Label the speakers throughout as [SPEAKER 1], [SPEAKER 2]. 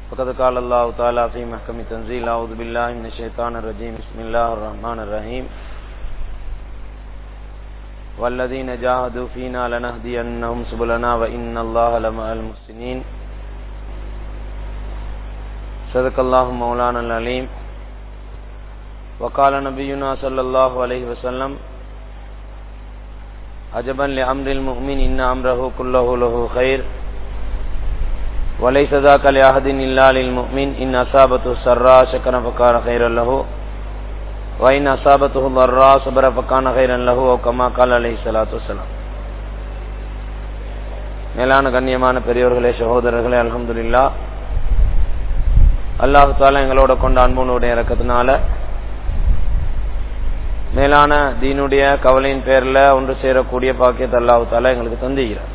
[SPEAKER 1] فقد قال الله تعالى في محكم تنزيل أعوذ بالله من الشيطان الرجيم بسم الله الرحمن الرحيم والذين جاهدوا فينا لنهدينهم سبلنا وإن الله لمع المحسنين صدق الله مولانا العليم وقال نبينا صلى الله عليه وسلم عجبا لأمر المؤمن إن أمره كله له خير وليس ذاك لأحد إلا للمؤمن إن أصابته السراء شكر فكان خيرا له وإن أصابته الضراء صبر فكان خيرا له أو كما قال عليه الصلاة والسلام மேலான கண்ணியமான பெரியோர்களே சகோதரர்களே அலமதுல்லா அல்லாஹு தாலா எங்களோட கொண்ட அன்புனுடைய இறக்கத்தினால மேலான தீனுடைய கவலையின் பேர்ல ஒன்று சேரக்கூடிய பாக்கியத்தை அல்லாஹு தாலா எங்களுக்கு தந்துகிறார்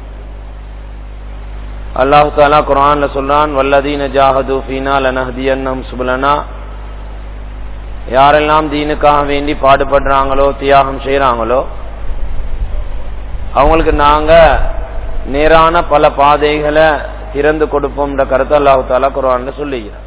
[SPEAKER 1] அல்லாஹு தாலா குரான்ல சொல்றான் வல்லதீன ஜாஹது ஃபீனா லனஹதியன்னம் சுபலனா யாரெல்லாம் தீனுக்காக வேண்டி பாடுபடுறாங்களோ தியாகம் செய்யறாங்களோ அவங்களுக்கு நாங்க நேரான பல பாதைகளை திறந்து கொடுப்போம்ன்ற கருத்தை அல்லாஹு தாலா குரான்ல சொல்லுகிறார்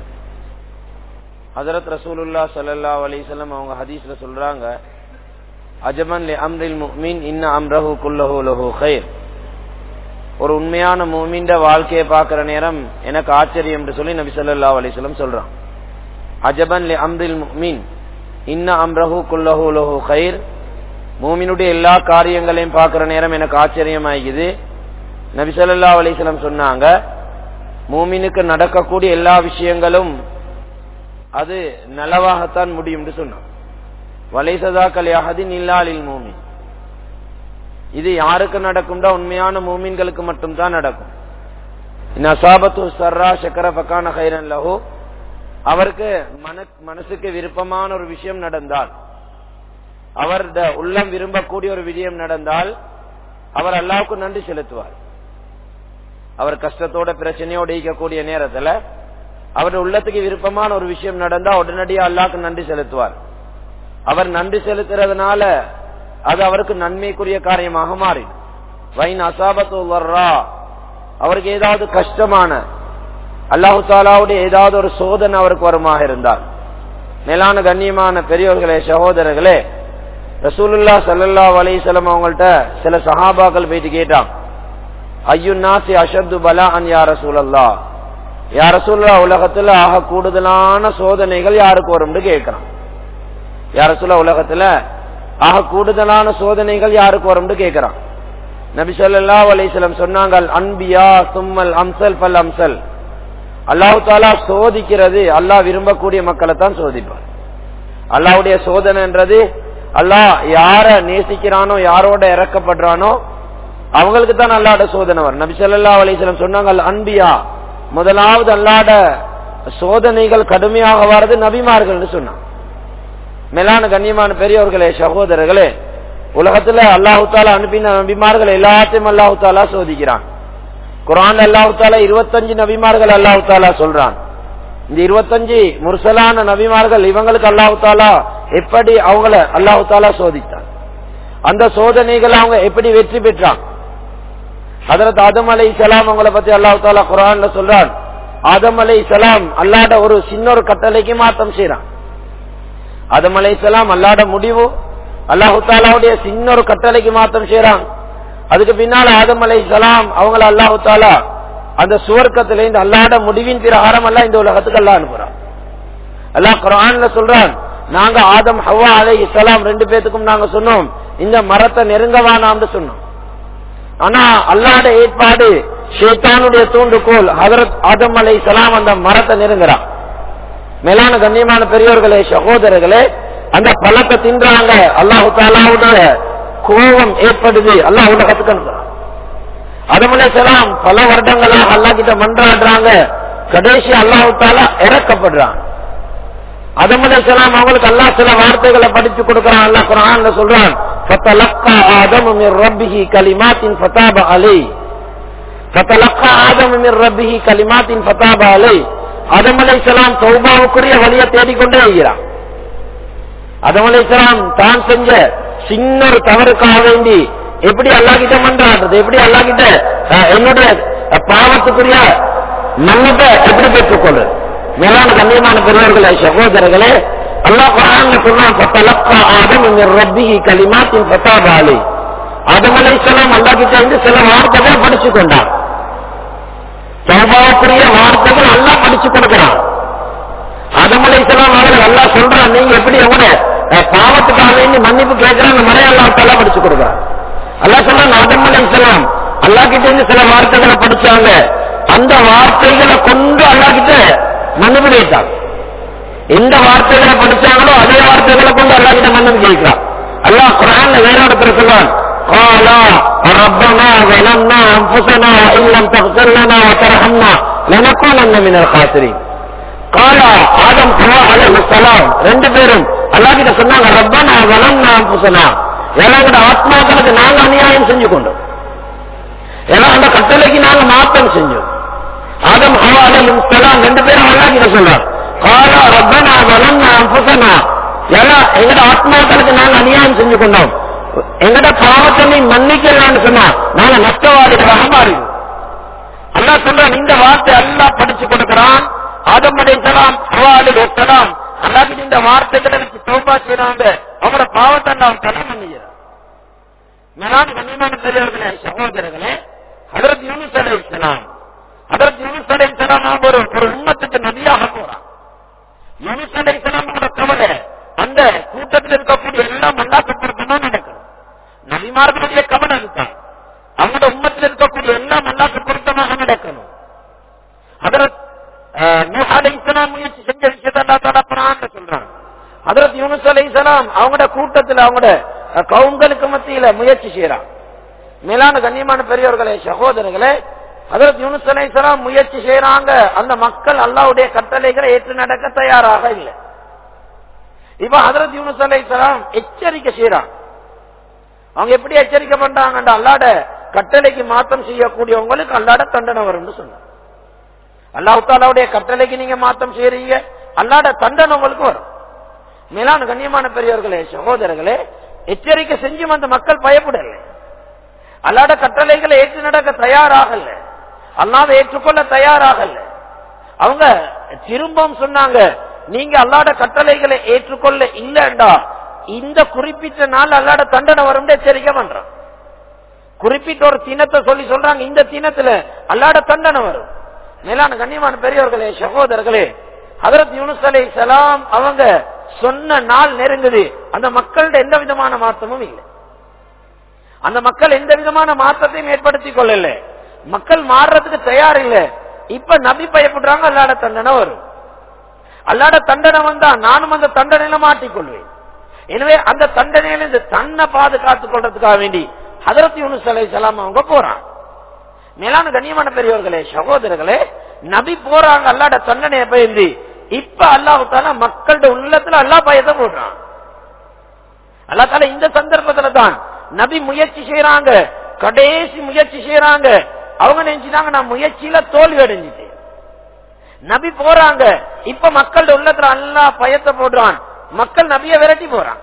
[SPEAKER 1] ஹசரத் ரசூலுல்லா சல்லா அலிசல்லம் அவங்க ஹதீஸ்ல சொல்றாங்க அஜமன் லி அம்ரில் முக்மின் இன்ன அம்ரஹு குல்லஹு லஹு ஹைர் ஒரு உண்மையான மூமின்ற வாழ்க்கையை பார்க்கிற நேரம் எனக்கு ஆச்சரியம் என்று சொல்லி நபி சொல்லா அலிஸ்லம் சொல்றான் அஜபன் லி அம்ரில் முக்மின் இன்ன அம்ரஹு குல்லஹு லஹு ஹைர் மூமினுடைய எல்லா காரியங்களையும் பார்க்கிற நேரம் எனக்கு ஆச்சரியமாகிது நபி சொல்லா அலிஸ்லம் சொன்னாங்க மூமினுக்கு நடக்கக்கூடிய எல்லா விஷயங்களும் அது நலவாகத்தான் முடியும் என்று சொன்னான் வலைசதா கல்யாஹதின் இல்லாலில் மூமின் இது யாருக்கு நடக்கும்டா உண்மையான மூமின்களுக்கு மட்டும்தான் நடக்கும் நசாபத்து சர்ரா சக்கர பக்கான ஹைரன் லஹோ அவருக்கு மன மனசுக்கு விருப்பமான ஒரு விஷயம் நடந்தால் அவர் உள்ளம் விரும்பக்கூடிய ஒரு விஜயம் நடந்தால் அவர் அல்லாவுக்கு நன்றி செலுத்துவார் அவர் கஷ்டத்தோட பிரச்சனையோட இருக்கக்கூடிய நேரத்துல அவருடைய உள்ளத்துக்கு விருப்பமான ஒரு விஷயம் நடந்தா உடனடியா அல்லாவுக்கு நன்றி செலுத்துவார் அவர் நன்றி செலுத்துறதுனால அது அவருக்கு நன்மைக்குரிய காரியமாக மாறி வைன் அசாபத்து வர்றா அவருக்கு ஏதாவது கஷ்டமான அல்லாஹு தாலாவுடைய ஏதாவது ஒரு சோதனை அவருக்கு வருமாக இருந்தால் மேலான கண்ணியமான பெரியோர்களே சகோதரர்களே ரசூலுல்லா சல்லல்லா அலிசலம் அவங்கள்ட்ட சில சஹாபாக்கள் போயிட்டு கேட்டான் ஐயு நாசி அஷத்து பலா அன் யார சூழல்லா யார சூழலா உலகத்துல ஆக கூடுதலான சோதனைகள் யாருக்கு வரும்னு கேட்கிறான் யார சொல்ல உலகத்துல ஆக கூடுதலான சோதனைகள் யாருக்கு வரும்னு கேட்கிறான் நபி சொல்லா அலிஸ்லம் சொன்னாங்க அன்பியா சும்மல் அம்சல் பல் அம்சல் அல்லாஹு தாலா சோதிக்கிறது அல்லாஹ் விரும்பக்கூடிய மக்களை தான் சோதிப்பார் அல்லாவுடைய சோதனைன்றது அல்லாஹ் யார நேசிக்கிறானோ யாரோட இறக்கப்படுறானோ அவங்களுக்கு தான் அல்லாட சோதனை வரும் நபி சொல்லா அலிஸ்லம் சொன்னாங்க அன்பியா முதலாவது அல்லாட சோதனைகள் கடுமையாக வர்றது நபிமார்கள் சொன்னான் மேலான கண்ணியமான பெரியவர்களே சகோதரர்களே உலகத்துல அல்லாஹு தாலா அனுப்பின நபிமார்கள் எல்லாத்தையும் அல்லாஹு தாலா சோதிக்கிறான் குரான் அல்லாஹு தாலா இருபத்தஞ்சு நபிமார்கள் அல்லாஹு தாலா சொல்றான் இந்த இருபத்தஞ்சு முர்சலான நபிமார்கள் இவங்களுக்கு அல்லாஹு தாலா எப்படி அவங்கள அல்லாஹு தாலா சோதித்தான் அந்த சோதனைகள் அவங்க எப்படி வெற்றி பெற்றான் ஹதரத் ஆதம் அலை சலாம் அவங்கள பத்தி அல்லாஹு தாலா குரான்ல சொல்றான் ஆதம் அலை சலாம் அல்லாட ஒரு சின்ன ஒரு கட்டளைக்கு மாற்றம் செய்யறான் ஆதம் அலை சலாம் அல்லாட முடிவு அல்லாஹு தாலாவுடைய சின்ன ஒரு கட்டளைக்கு மாற்றம் செய்யறான் அதுக்கு பின்னால் ஆதம் அலை சலாம் அவங்கள அல்லாஹு தாலா அந்த சுவர்க்கத்தில இந்த அல்லாட முடிவின் பிரகாரம் அல்ல இந்த உலகத்துக்கு அல்லா அனுப்புறான் அல்லாஹ் குரான்ல சொல்றான் நாங்க ஆதம் ஹவா அலை இஸ்லாம் ரெண்டு பேத்துக்கும் நாங்க சொன்னோம் இந்த மரத்தை நெருங்கவானாம்னு சொன்னோம் ஆனா அல்லாட ஏற்பாடு ஷேத்தானுடைய தூண்டுகோல் ஹதரத் ஆதம் அலை சலாம் அந்த மரத்தை நெருங்குறான் மேலான கண்ணியமான பெரியோர்களே சகோதரர்களே அந்த பழத்தை தின்றாங்க அல்லாஹு தாலாவுடைய கோபம் ஏற்படுது அல்லாஹ் உலகத்துக்கு அனுப்புறான் அதமலை சலாம் பல வருடங்களாக அல்லா கிட்ட மன்றாடுறாங்க கடைசி அல்லாஹு தாலா இறக்கப்படுறான் அதமலை சலாம் அவங்களுக்கு அல்லா சில வார்த்தைகளை படிச்சு கொடுக்கறான் அல்லா குரான்ல சொல்றான் فتلقى آدم من ربه كلمات فتاب عليه فتلقى آدم من ربه كلمات فتاب عليه ஆதம் அலை சலாம் சௌபாவுக்குரிய வழியை தேடிக்கொண்டே இருக்கிறான் ஆதம் அலை சலாம் தான் செஞ்ச சின்ன ஒரு தவறுக்காக வேண்டி எப்படி அல்லாஹ்கிட்ட மன்றாடுறது எப்படி அல்லாஹ்கிட்ட அஹ், என்னுடைய அஹ், பாவத்துக்குரிய
[SPEAKER 2] மன்னிப்பை எப்படி பெற்றுக்கொள்ளுது மேலான கண்ணியமான பெரியவர்களே சகோதரர்களே அல்லாஹ் குரான் சொன்னான் "ஃபதலக்கா ஆதம் மின் ரப்பிஹி கலிமாத்தின் ஃபதாப அலைஹ்." ஆதம் அலைஹிஸ்ஸலாம் அல்லாஹ் கிட்ட இருந்து சில வார்த்தைகள் படிச்சு கொண்டான் தௌபாவுக்குரிய வார்த்தைகள் அல்லாஹ் படிச்சு கொடுக்கிறான் ஆதம் அலைஹிஸ்ஸலாம் அவர்கள் அல்லாஹ் சொல்றான் நீங்க எப்படி உங்களோட அஹ், பாவத்துக்காக வேண்டி மன்னிப்பு கேட்கிறாங்க முறை அல்லாஹ் தலா படிச்சு கொடுக்குறான் அல்லாஹ் சொல்றான் ஆதம் அலைஹிஸ்ஸலாம் அல்லாஹ் கிட்ட இருந்து சில வார்த்தைகளை படிச்சாங்க அந்த வார்த்தைகளை கொண்டு அல்லாஹ் கிட்ட மன்னிப்பு கேட்டாங்க எந்த வார்த்தைகளை படிச்சாங்களோ அதே வார்த்தைகளை கொண்டு அல்லாஹ் கிட்ட மன்னிப்பு கேட்கிறான் அல்லாஹ் குரான்ல வேற இடத்துல சொல்றான் قالا ربنا ظلمنا انفسنا وان لم تغفر لنا وترحمنا لنكونن من الخاسرين قال ஆதம் ஹவ்வா அலைஹிஸ்ஸலாம் ரெண்டு பேரும் அல்லாஹ் கிட்ட சொன்னாங்க ரப்பனா ظلمنا انفسنا எங்களோட ஆத்மாக்களுக்கு நாங்க அநியாயம் செஞ்சு கொண்டோம் ஏன்னா அந்த கட்டளைக்கு நாங்க மாற்றம் செஞ்சோம் ஆதம் ஹவ்வா அலைஹிஸ்ஸலாம் ரெண்டு பேரும் அல்லாஹ் கிட்ட சொல்றாங்க قال ربنا ظلمنا انفسنا ஏன்னா எங்கட ஆத்மாக்களுக்கு நாங்க அநியாயம் செஞ்சு கொண்டோம் எங்கட பாவத்தை நீ மன்னிக்கலான்னு சொன்னா நாங்க நஷ்டவாதிகளாக மாறிடுவோம் அல்லாஹ் சொல்றான் இந்த வார்த்தை அல்லாஹ் படிச்சு கொடுக்கிறான் ஆதம் அலைஹிஸ்ஸலாம் ஹவ்வா அலைஹிஸ்ஸலாம் அல்லாஹ் இந்த வார்த்தைகளை வச்சு தௌபா செய்றாங்க அவங்களோட பாவத்தை அல்லாஹ் தலை மன்னிக்கிறான் மேலான கண்ணியமான பெரியவர்களே சகோதரர்களே ஹதரத் யூனுஸ் அலைஹிஸ்ஸலாம் ஹதரத் யூனுஸ் அலைஹிஸ்ஸலாம் அவங்க ஒரு ஒரு உம்மத்துக்கு நபியாக போறான் யூனுஸ் அலைஹிஸ்ஸலாமோட கவலை அந்த கூட்டத்தில் இருக்கக்கூடிய எல்லாம் மல்லாக்கப்படுத்தமா நடக்கணும் நபிமார்களுடைய கவலை அதுதான் அவங்களோட உம்மத்தில் இருக்கக்கூடிய எல்லாம் மல்லாக்கு பொருத்தமாக நடக்கணும் ஹதரத் நூஹ் அலைஹிஸ்ஸலாம் முயற்சி செஞ்ச விஷயத்தை அல்லா தஆலா குர்ஆன்ல சொல்றாங்க ஹதரத் யூனுஸ் அலைஹிஸ்ஸலாம் அவங்களோட கூட்டத்தில் அவங்களோட அஹ், கவுங்களுக்கு மத்தியில முயற்சி செய்யறாங்க மேலான கண்ணியமான பெரியவர்களே சகோதரர்களே ஹதரத் யூனுஸ் அலைஹிஸ்ஸலாம் முயற்சி செய்யறாங்க அந்த மக்கள் அல்லாஹ்வுடைய கட்டளைகளை ஏற்று நடக்க தயாராக இல்லை இப்ப ஹதரத் யூனுஸ் அலைஹிஸ்ஸலாம் எச்சரிக்கை செய்யறாங்க அவங்க எப்படி எச்சரிக்கை பண்றாங்கன்ற அல்லாட கட்டளைக்கு மாற்றம் செய்யக்கூடியவங்களுக்கு அல்லாட தண்டனை வரும்னு சொன்னாங்க அல்லாஹ் தாலாவுடைய கட்டளைக்கு நீங்க மாற்றம் செய்யறீங்க அல்லாட தண்டனை உங்களுக்கு வரும் மேலான கண்ணியமான பெரியவர்களே சகோதரர்களே எச்சரிக்கை செஞ்சும் அந்த மக்கள் பயப்படல அல்லாட கட்டளைகளை ஏற்று நடக்க தயாராகல அல்லாத ஏற்றுக்கொள்ள தயாராகல அவங்க திரும்பவும் சொன்னாங்க நீங்க அல்லாட கட்டளைகளை ஏற்றுக்கொள்ள இல்லண்டா இந்த குறிப்பிட்ட நாள் அல்லாட தண்டனை வரும் எச்சரிக்கை பண்றான் குறிப்பிட்ட ஒரு தினத்தை சொல்லி சொல்றாங்க இந்த தினத்துல அல்லாட தண்டனை வரும் மேலான கண்ணியமான பெரியவர்களே சகோதரர்களே ஹதரத் யூனுஸ் அலை சலாம் அவங்க சொன்ன நாள் நெருங்குது அந்த மக்கள்கிட்ட எந்த விதமான மாற்றமும் இல்லை அந்த மக்கள் எந்த விதமான மாற்றத்தையும் ஏற்படுத்திக் கொள்ளல மக்கள் மாறுறதுக்கு தயார் இல்ல இப்ப நபி பயப்படுறாங்க அல்லாட தண்டனை வரும் அல்லாட தண்டனை வந்தா நானும் அந்த தண்டனையில மாட்டிக்கொள்வேன் எனவே அந்த தண்டனையில இருந்து தன்னை பாதுகாத்துக் கொள்றதுக்காக வேண்டி ஹதரத் யூனுஸ் அலை சலாம் அவங்க போறாங்க மேலான கண்ணியமான பெரியவர்களே சகோதரர்களே நபி போறாங்க அல்லாட தண்டனையை பயந்து இப்ப அல்லாஹு தாலா மக்களோட உள்ளத்துல அல்லா பயத்தை போடுறான் அல்லா தாலா இந்த சந்தர்ப்பத்துல தான் நபி முயற்சி செய்யறாங்க கடைசி முயற்சி செய்யறாங்க அவங்க நினைச்சுட்டாங்க நான் முயற்சியில தோல்வி அடைஞ்சிட்டேன் நபி போறாங்க இப்ப மக்களோட உள்ளத்துல அல்லா பயத்தை போடுறான் மக்கள் நபிய விரட்டி போறான்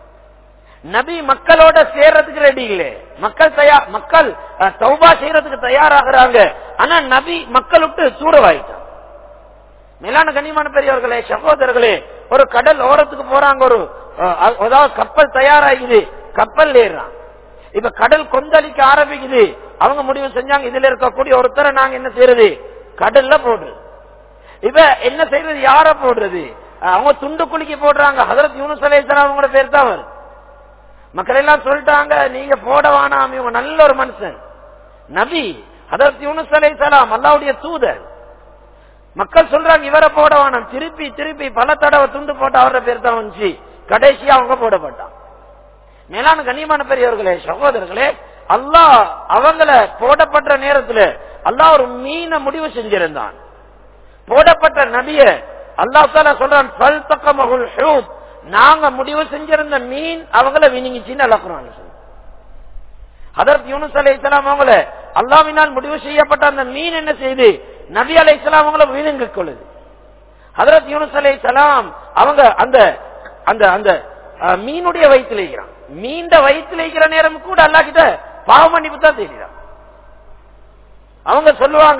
[SPEAKER 2] நபி மக்களோட சேர்றதுக்கு ரெடி இல்ல மக்கள் தயார் மக்கள் அஹ், தௌபா செய்யறதுக்கு தயாராகிறாங்க ஆனா நபி மக்கள் விட்டு தூரவாயிட்டான் மேலான கண்ணியமான பெரியவர்களே சகோதரர்களே ஒரு கடல் ஓரத்துக்கு போறாங்க ஒரு அஹ், அதாவது கப்பல் தயாராகுது கப்பல் ஏறுறான் இப்ப கடல் கொந்தளிக்க ஆரம்பிக்குது அவங்க முடிவு செஞ்சாங்க இதுல இருக்கக்கூடிய ஒருத்தரை நாங்க என்ன செய்யறது கடல்ல போடுறது இப்ப என்ன செய்யறது யார போடுறது அஹ், அவங்க துண்டு குலுக்கி போடுறாங்க ஹதரத் யூனுஸ் அலைஹிஸ்ஸலாம் அவங்களோட பேர் தான் வருது மக்கள் எல்லாம் சொல்லிட்டாங்க நீங்க போட வேணாம் இவங்க நல்ல ஒரு மனுஷன் நபி ஹதரத் யூனுஸ் அலைஹிஸ்ஸலாம் அல்லாஹ்வுடைய தூதர் மக்கள் சொல்றாங்க இவரை போட வேணாம் திருப்பி திருப்பி பல தடவை துண்டு போட்டு அவரோட பேர் தான் வந்துச்சு கடைசியா அவங்க போடப்பட்டான் மேலான கண்ணியமான பெரியவர்களே சகோதரர்களே அல்லாஹ் அவங்கள போடப்பட்ட நேரத்துல அல்லாஹ் ஒரு மீனை முடிவு செஞ்சிருந்தான் போடப்பட்ட நபிய அல்லாஹ் தாலா சொல்றான் "ஃபல் தக்கமஹுல் ஹூத்." நாங்க முடிவு செஞ்சிருந்த மீன் அவங்கள வினிங்கிச்சின்னு அல்லா குரான் சொல்றான். ஹதரத் யூனுஸ் அலைஹிஸ்ஸலாம் அவங்கள அல்லாஹ்வினால் முடிவு செய்யப்பட்ட அந்த மீன் என்ன செய்து நபி அலைஹிஸ்ஸலாம் அவங்கள விழுங்கிக் கொள்ளுது ஹதரத் யூனுஸ் அலைஹிஸ்ஸலாம் அவங்க அந்த அந்த அந்த அஹ், மீனுடைய வயிற்றுல இருக்கிறான் மீண்ட வயிற்றுல இருக்கிற நேரம் கூட அல்லாஹ் கிட்ட பாவ மன்னிப்பு தான் தெரியுறான் அவங்க சொல்லுவாங்க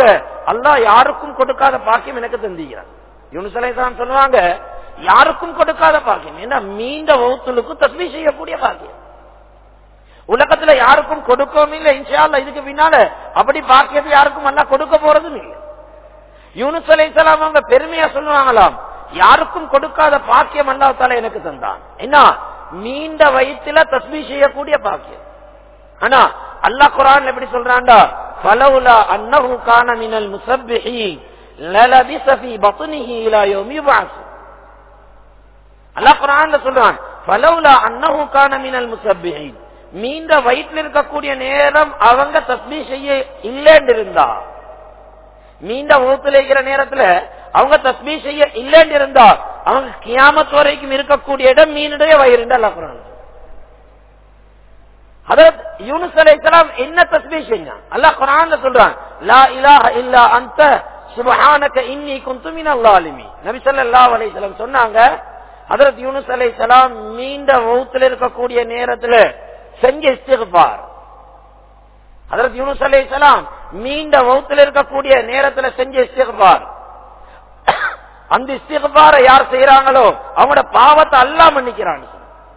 [SPEAKER 1] அல்லாஹ் யாருக்கும் கொடுக்காத பாக்கியம் எனக்கு தந்திக்கிறான் யூனுசலேதான் சொல்லுவாங்க யாருக்கும் கொடுக்காத பாக்கியம் ஏன்னா மீண்ட வகுத்துலுக்கு தஸ்மி செய்யக்கூடிய பாக்கியம் உலகத்துல யாருக்கும் கொடுக்கவும் இல்லை இன்ஷால்ல இதுக்கு பின்னால அப்படி பாக்கியத்தை யாருக்கும் அல்ல கொடுக்க போறதும் இல்லை யூனுஸ் அலைசலாம் அவங்க பெருமையா சொல்லுவாங்களாம் யாருக்கும் கொடுக்காத பாக்கியம் அல்லாத்தால எனக்கு தந்தான் என்ன நீண்ட வயிற்றுல தஸ்மி செய்யக்கூடிய பாக்கியம் ஆனா அல்லாஹ் குரான் எப்படி சொல்றான்டா பலவுலா அன்னஹு கான மினல் முசப்பிஹி லலபிஸ ஃபீ பத்னிஹி இலா யௌமி யுபஅஸ் அல்லாஹ் குரான்ல சொல்றான் பலவுலா அன்னஹு கான மினல் முசப்பிஹி மீண்ட வயிற்றில் இருக்கக்கூடிய நேரம் அவங்க தஸ்மீ செய்ய இல்லைன்னு இருந்தா மீண்ட வகுத்துல இருக்கிற நேரத்துல அவங்க தஸ்மீ செய்ய இல்லைன்னு இருந்தா அவங்க கியாமத் வரைக்கும் இருக்கக்கூடிய இடம் மீனுடைய வயிறு அல்ல குரான் ஹதரத் யூனுஸ் அலைஹிஸ்ஸலாம் என்ன தஸ்பீஹ் செஞ்சான் அல்லாஹ் குர்ஆன்ல சொல்றான் லா இலாஹ இல்லா அன்த சுப்ஹானக இன்னி குன்து மினல் ஸாலிமீன் நபி ஸல்லல்லாஹு அலைஹி வஸல்லம் சொன்னாங்க ஹதரத் யூனுஸ் அலைஹிஸ்ஸலாம் மீண்ட வௌத்துல இருக்கக்கூடிய நேரத்துல செஞ்ச இஸ்திக்பார் ஹதரத் யூனுஸ் அலைஹிஸ்ஸலாம் மீண்ட வௌத்துல இருக்கக்கூடிய நேரத்துல செஞ்ச இஸ்திக்பார் அந்த இஸ்திக்பாரை யார் செய்யறாங்களோ அவங்களோட பாவத்தை அல்லாஹ் மன்னிக்கிறான்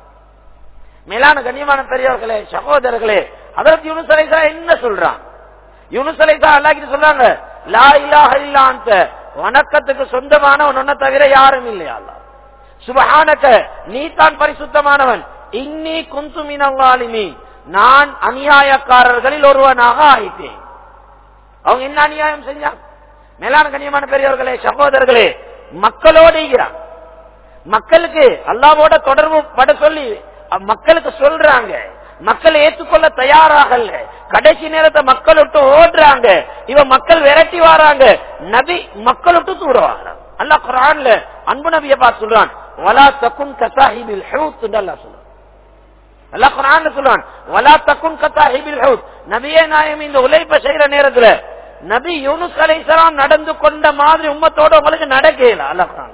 [SPEAKER 1] மேலான கண்ணியமான பெரியவர்களே சகோதரர்களே அதற்கு யூனுஸ் அலைசா என்ன சொல்றான் யூனுஸ் அலைசா அல்லாஹ் சொல்றாங்க லா இலாஹ இல்லா அந்த வணக்கத்துக்கு சொந்தமானவன் ஒன்ன தவிர யாரும் இல்லையா அல்லா சுபஹானக நீ தான் பரிசுத்தமானவன் இன்னி குந்து மினவாலிமி நான் அநியாயக்காரர்களில் ஒருவனாக ஆயிட்டேன் அவங்க என்ன அநியாயம் செஞ்சாங்க மேலான கண்ணியமான பெரியவர்களே சகோதரர்களே மக்களோடு இருக்கிறாங்க மக்களுக்கு அல்லாவோட தொடர்பு பட சொல்லி மக்களுக்கு சொல்றாங்க மக்கள் ஏற்றுக்கொள்ள தயாராகல கடைசி நேரத்தை மக்கள் விட்டு ஓடுறாங்க இவ மக்கள் விரட்டி வராங்க நபி மக்கள் விட்டு தூர வராங்க அல்லா குரான்ல அன்பு நபிய பார்த்து சொல்றான் வலா தக்குன் கசாஹிபில் ஹவுத் அல்லா சொல்றான் அல்லா குரான் சொல்றான் வலா தக்குன் கசாஹிபில் ஹவுத் நபியே நாயம் இந்த உழைப்ப செய்யற நேரத்துல நபி யூனுஸ் அலைசலாம் நடந்து கொண்ட மாதிரி உம்மத்தோட உங்களுக்கு நடக்கல அல்லா குரான்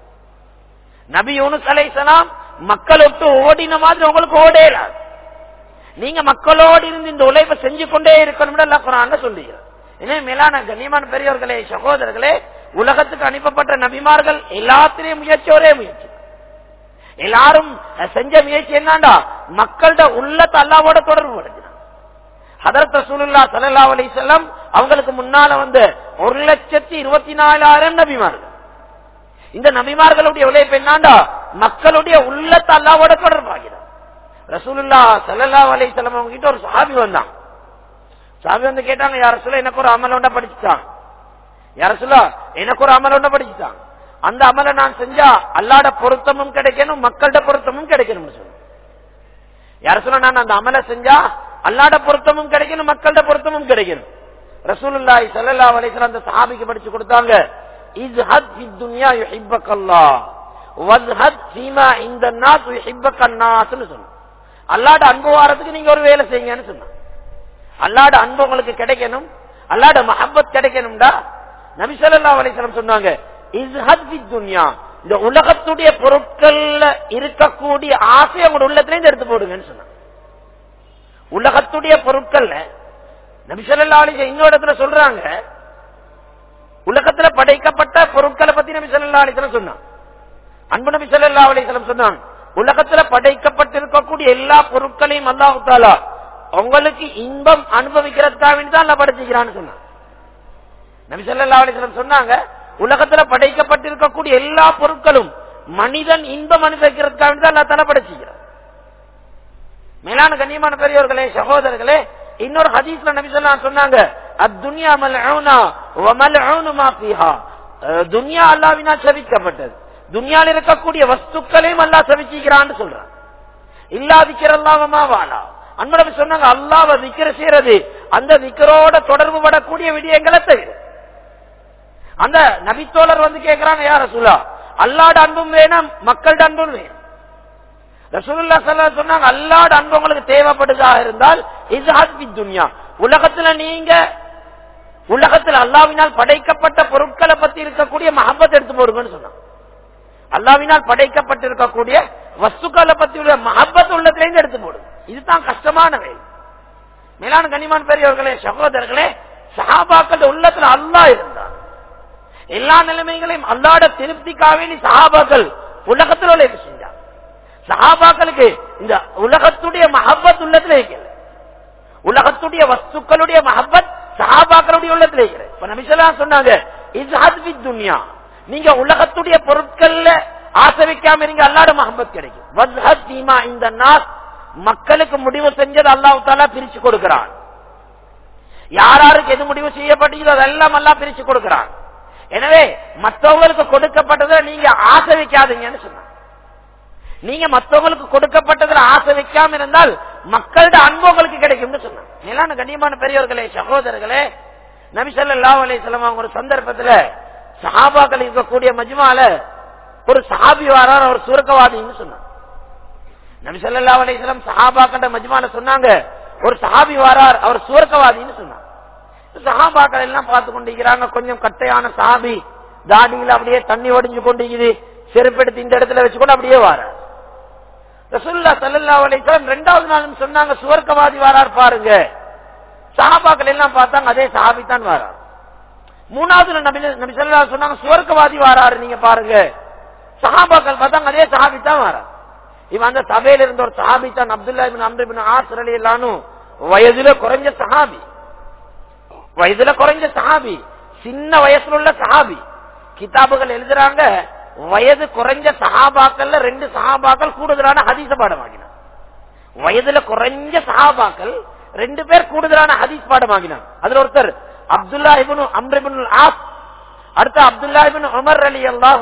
[SPEAKER 1] நபி யூனுஸ் அலைசலாம் மக்கள் விட்டு ஓடின மாதிரி உங்களுக்கு ஓடேலாது நீங்க மக்களோடு இருந்து இந்த உழைப்பை செஞ்சு கொண்டே இருக்கணும் அல்லா குரான் சொல்லுகிறார் எனவே மேலான கண்ணியமான பெரியவர்களே சகோதரர்களே உலகத்துக்கு அனுப்பப்பட்ட நபிமார்கள் எல்லாத்திலையும் முயற்சி ஒரே முயற்சி எல்லாரும் செஞ்ச முயற்சி என்னண்டா மக்களோட உள்ளத்தை அல்லாவோட தொடர்பு படுத்தினாங்க ஹதரத் ரசூலுல்லா சல்லா அலி செல்லம் அவங்களுக்கு முன்னால வந்து ஒரு லட்சத்தி இருபத்தி நாலாயிரம் நபிமார்கள் இந்த நபிமார்களுடைய உழைப்பு என்னாண்டா மக்களுடைய உள்ளத்தை அல்லாவோட தொடர்பாகிறார் ரசூலுல்லா சல்லா அலி செல்லம் அவங்க கிட்ட ஒரு சாபி வந்தாங்க சாபி வந்து கேட்டாங்க யார சொல்ல எனக்கு ஒரு அமல் ஒன்றை படிச்சுட்டாங்க யார சொல்ல எனக்கு ஒரு அமல் ஒன்றை படிச்சுட்டாங்க அந்த அமலை நான் செஞ்சா அல்லாட பொருத்தமும் கிடைக்கணும் மக்கள்கிட்ட பொருத்தமும் கிடைக்கணும் சொல்லு யார சொல்ல நான் அந்த அமலை செஞ்சா அல்லாட பொருத்தமும் கிடைக்கணும் மக்கள்கிட்ட பொருத்தமும் கிடைக்கணும் ரசூலுல்லாய் சல்லா அலிஸ்லாம் அந்த சாபிக்கு படிச்சு கொடுத்தாங்க இஸ்ஹத் ஃபி துன்யா யுஹிப்பக அல்லாஹ் வஸ்ஹத் ஃபீமா இந்த நாஸ் யுஹிப்பக அன்னாஸ்னு சொன்னாங்க அல்லாட அன்பு வாரத்துக்கு நீங்க ஒரு வேலை செய்யுங்கன்னு சொன்னாங்க அல்லாட அன்பு உங்களுக்கு கிடைக்கணும் அல்லாட மஹப்பத் கிடைக்கணும்டா நபி ஸல்லல்லாஹு அலைஹி வஸல்லம் சொன்னாங்க இஸ்ஹத் ஃபி துன்யா இந்த உலகத்துடைய பொருட்கள்ல இருக்கக்கூடிய ஆசை உங்க உள்ளத்துல எடுத்து போடுங்கன்னு சொன்னாங்க உலகத்துடைய பொருட்கள்ல நபி ஸல்லல்லாஹு அலைஹி இன்னொரு இடத்துல சொல்றாங்க உலகத்துல படைக்கப்பட்ட பொருட்களை பத்தி நபி ஸல்லல்லாஹு அலைஹி வஸல்லம் சொன்னாங்க அன்பு நபி ஸல்லல்லாஹு அலைஹி வஸல்லம் சொன்னாங்க உலகத்துல படைக்கப்பட்டிருக்கக்கூடிய எல்லா பொருட்களையும் அல்லாஹு தாலா உங்களுக்கு இன்பம் அனுபவிக்கிறதுக்காக தான் அல்ல படைச்சுக்கிறான்னு சொன்னாங்க நபி ஸல்லல்லாஹு அலைஹி வஸல்லம் சொன்னாங்க உலகத்துல படைக்கப்பட்டிருக்கக்கூடிய எல்லா பொருட்களும் மனிதன் இன்பம் அனுபவிக்கிறதுக்காக தான் அல்லா தலை படைச்சுக்கிறார் மேலான கண்ணியமான பெரியவர்களே சகோதரர்களே இன்னொரு ஹதீஸ்ல நபி சொல்லா சொன்னாங்க அத்துன்யா மல்ஊனா வ மல்ஊனு மா ஃபீஹா துன்யா அல்லாஹ்வினால் சபிக்கப்பட்டது துன்யால இருக்கக்கூடிய வஸ்துக்களையும் அல்லாஹ் சபிச்சிக்கிறான்னு சொல்றான் இல்லா திக்கிறல்லாமமா வாழா அன்பு சொன்னாங்க அல்லாஹ் விக்கிர செய்யறது அந்த விக்கரோட தொடர்பு படக்கூடிய விடயங்களை தவிர அந்த நபித்தோழர் வந்து கேட்கிறாங்க யார சொல்லா அல்லாட அன்பும் வேணும் மக்கள்ட அன்பும் வேணும் ரசூலுல்லா ஸல்லல்லாஹு அலைஹி சொன்னாங்க அல்லாஹ்வுடைய அன்பு உங்களுக்கு தேவைப்படுதா இருந்தால் இஸ்ஹத் ஃபி துன்யா உலகத்துல நீங்க உலகத்தில் அல்லாஹ்வினால் படைக்கப்பட்ட பொருட்களை பத்தி இருக்கக்கூடிய மஹப்பத் எடுத்து போடுங்கன்னு சொன்னாங்க அல்லாஹ்வினால் படைக்கப்பட்டிருக்கக்கூடிய வஸ்துக்களை பத்தி உள்ள மஹப்பத் உள்ளத்துல எடுத்து போடுங்க இதுதான் கஷ்டமான வேலை மேலான கனிமான் பெரியவர்களே சகோதரர்களே சஹாபாக்கள் உள்ளத்துல அல்லாஹ் இருந்தான் எல்லா நிலைமைகளையும் அல்லாட திருப்திக்காக வேண்டி சஹாபாக்கள் உலகத்தில் உள்ள செஞ்சாங்க சஹாபாக்களுக்கு இந்த உலகத்துடைய மஹப்பத் உள்ளத்துல இருக்கிறது உலகத்துடைய வஸ்துக்களுடைய மஹப்பத் சஹாபாக்களுடைய உள்ளத்துல இருக்கிறது இப்ப நபிசல்லா சொன்னாங்க இஸ்ஹத் ஃபி துன்யா நீங்க உலகத்துடைய பொருட்கள்ல ஆசை வைக்காம இருங்க அல்லாட மஹப்பத் கிடைக்கும் வஸ்ஹத் தீமா இந்த நாஸ் மக்களுக்கு முடிவு செஞ்சது அல்லாஹ் தாலா பிரிச்சு கொடுக்கிறான் யாராருக்கு எது முடிவு செய்யப்பட்டதோ அதெல்லாம் எல்லாம் பிரிச்சு கொடுக்கிறான் எனவே மற்றவங்களுக்கு கொடுக்கப்பட்டதை நீங்க ஆசை வைக்காதீங்கன்னு சொன்னாங்க நீங்க மற்றவங்களுக்கு கொடுக்கப்பட்டதுல ஆசை வைக்காம இருந்தால் மக்களோட அன்பு உங்களுக்கு கிடைக்கும்னு சொன்னாங்க மேலான கண்ணியமான பெரியவர்களே சகோதரர்களே நபிசல்லா அலிஸ்லாம் அவங்க ஒரு சந்தர்ப்பத்துல சஹாபாக்கள் இருக்கக்கூடிய மஜ்மால ஒரு சஹாபி வாரார் அவர் சுருக்கவாதின்னு சொன்னாங்க நபிசல்லா அலிஸ்லாம் சஹாபாக்கிட்ட மஜ்மால சொன்னாங்க ஒரு சஹாபி வாரார் அவர் சுவர்க்கவாதின்னு சொன்னாங்க சஹாபாக்கள் எல்லாம் பார்த்து கொண்டிருக்கிறாங்க கொஞ்சம் கட்டையான சாபி தாடியில் அப்படியே தண்ணி ஒடிஞ்சு கொண்டிருக்குது செருப்பெடுத்து இந்த இடத்துல வச்சுக்கொண்டு அப்படியே வார ரசுல்லா சல்லா அலிஸ்லாம் ரெண்டாவது நாளும் சொன்னாங்க சுவர்க்கவாதி வாரார் பாருங்க சஹாபாக்கள் எல்லாம் பார்த்தாங்க அதே சஹாபி தான் வாரார் மூணாவது நபி நபி சொல்லா சொன்னாங்க சுவர்க்கவாதி வாராரு நீங்க பாருங்க சஹாபாக்கள் பார்த்தாங்க அதே சஹாபி தான் வாரார் இவன் அந்த சபையில இருந்த ஒரு சஹாபி தான் அப்துல்லா இபின் அம்ரிபின் ஆசர் அலி எல்லானும் வயதுல குறைஞ்ச சஹாபி வயதுல குறைஞ்ச சஹாபி சின்ன வயசுல உள்ள சஹாபி கிதாபுகள் எழுதுறாங்க வயது குறைஞ்ச சஹாபாக்கள்ல ரெண்டு சஹாபாக்கள் கூடுதலான ஹதீச பாடம் ஆகினான் வயதுல குறைஞ்ச சஹாபாக்கள் ரெண்டு பேர் கூடுதலான ஹதீஸ் பாடம் ஆகினான் அதுல ஒருத்தர் அப்துல்லா இபின் அம்ரிபின் ஆஸ் அடுத்த அப்துல்லா இபின் உமர் அலி அல்லாஹ்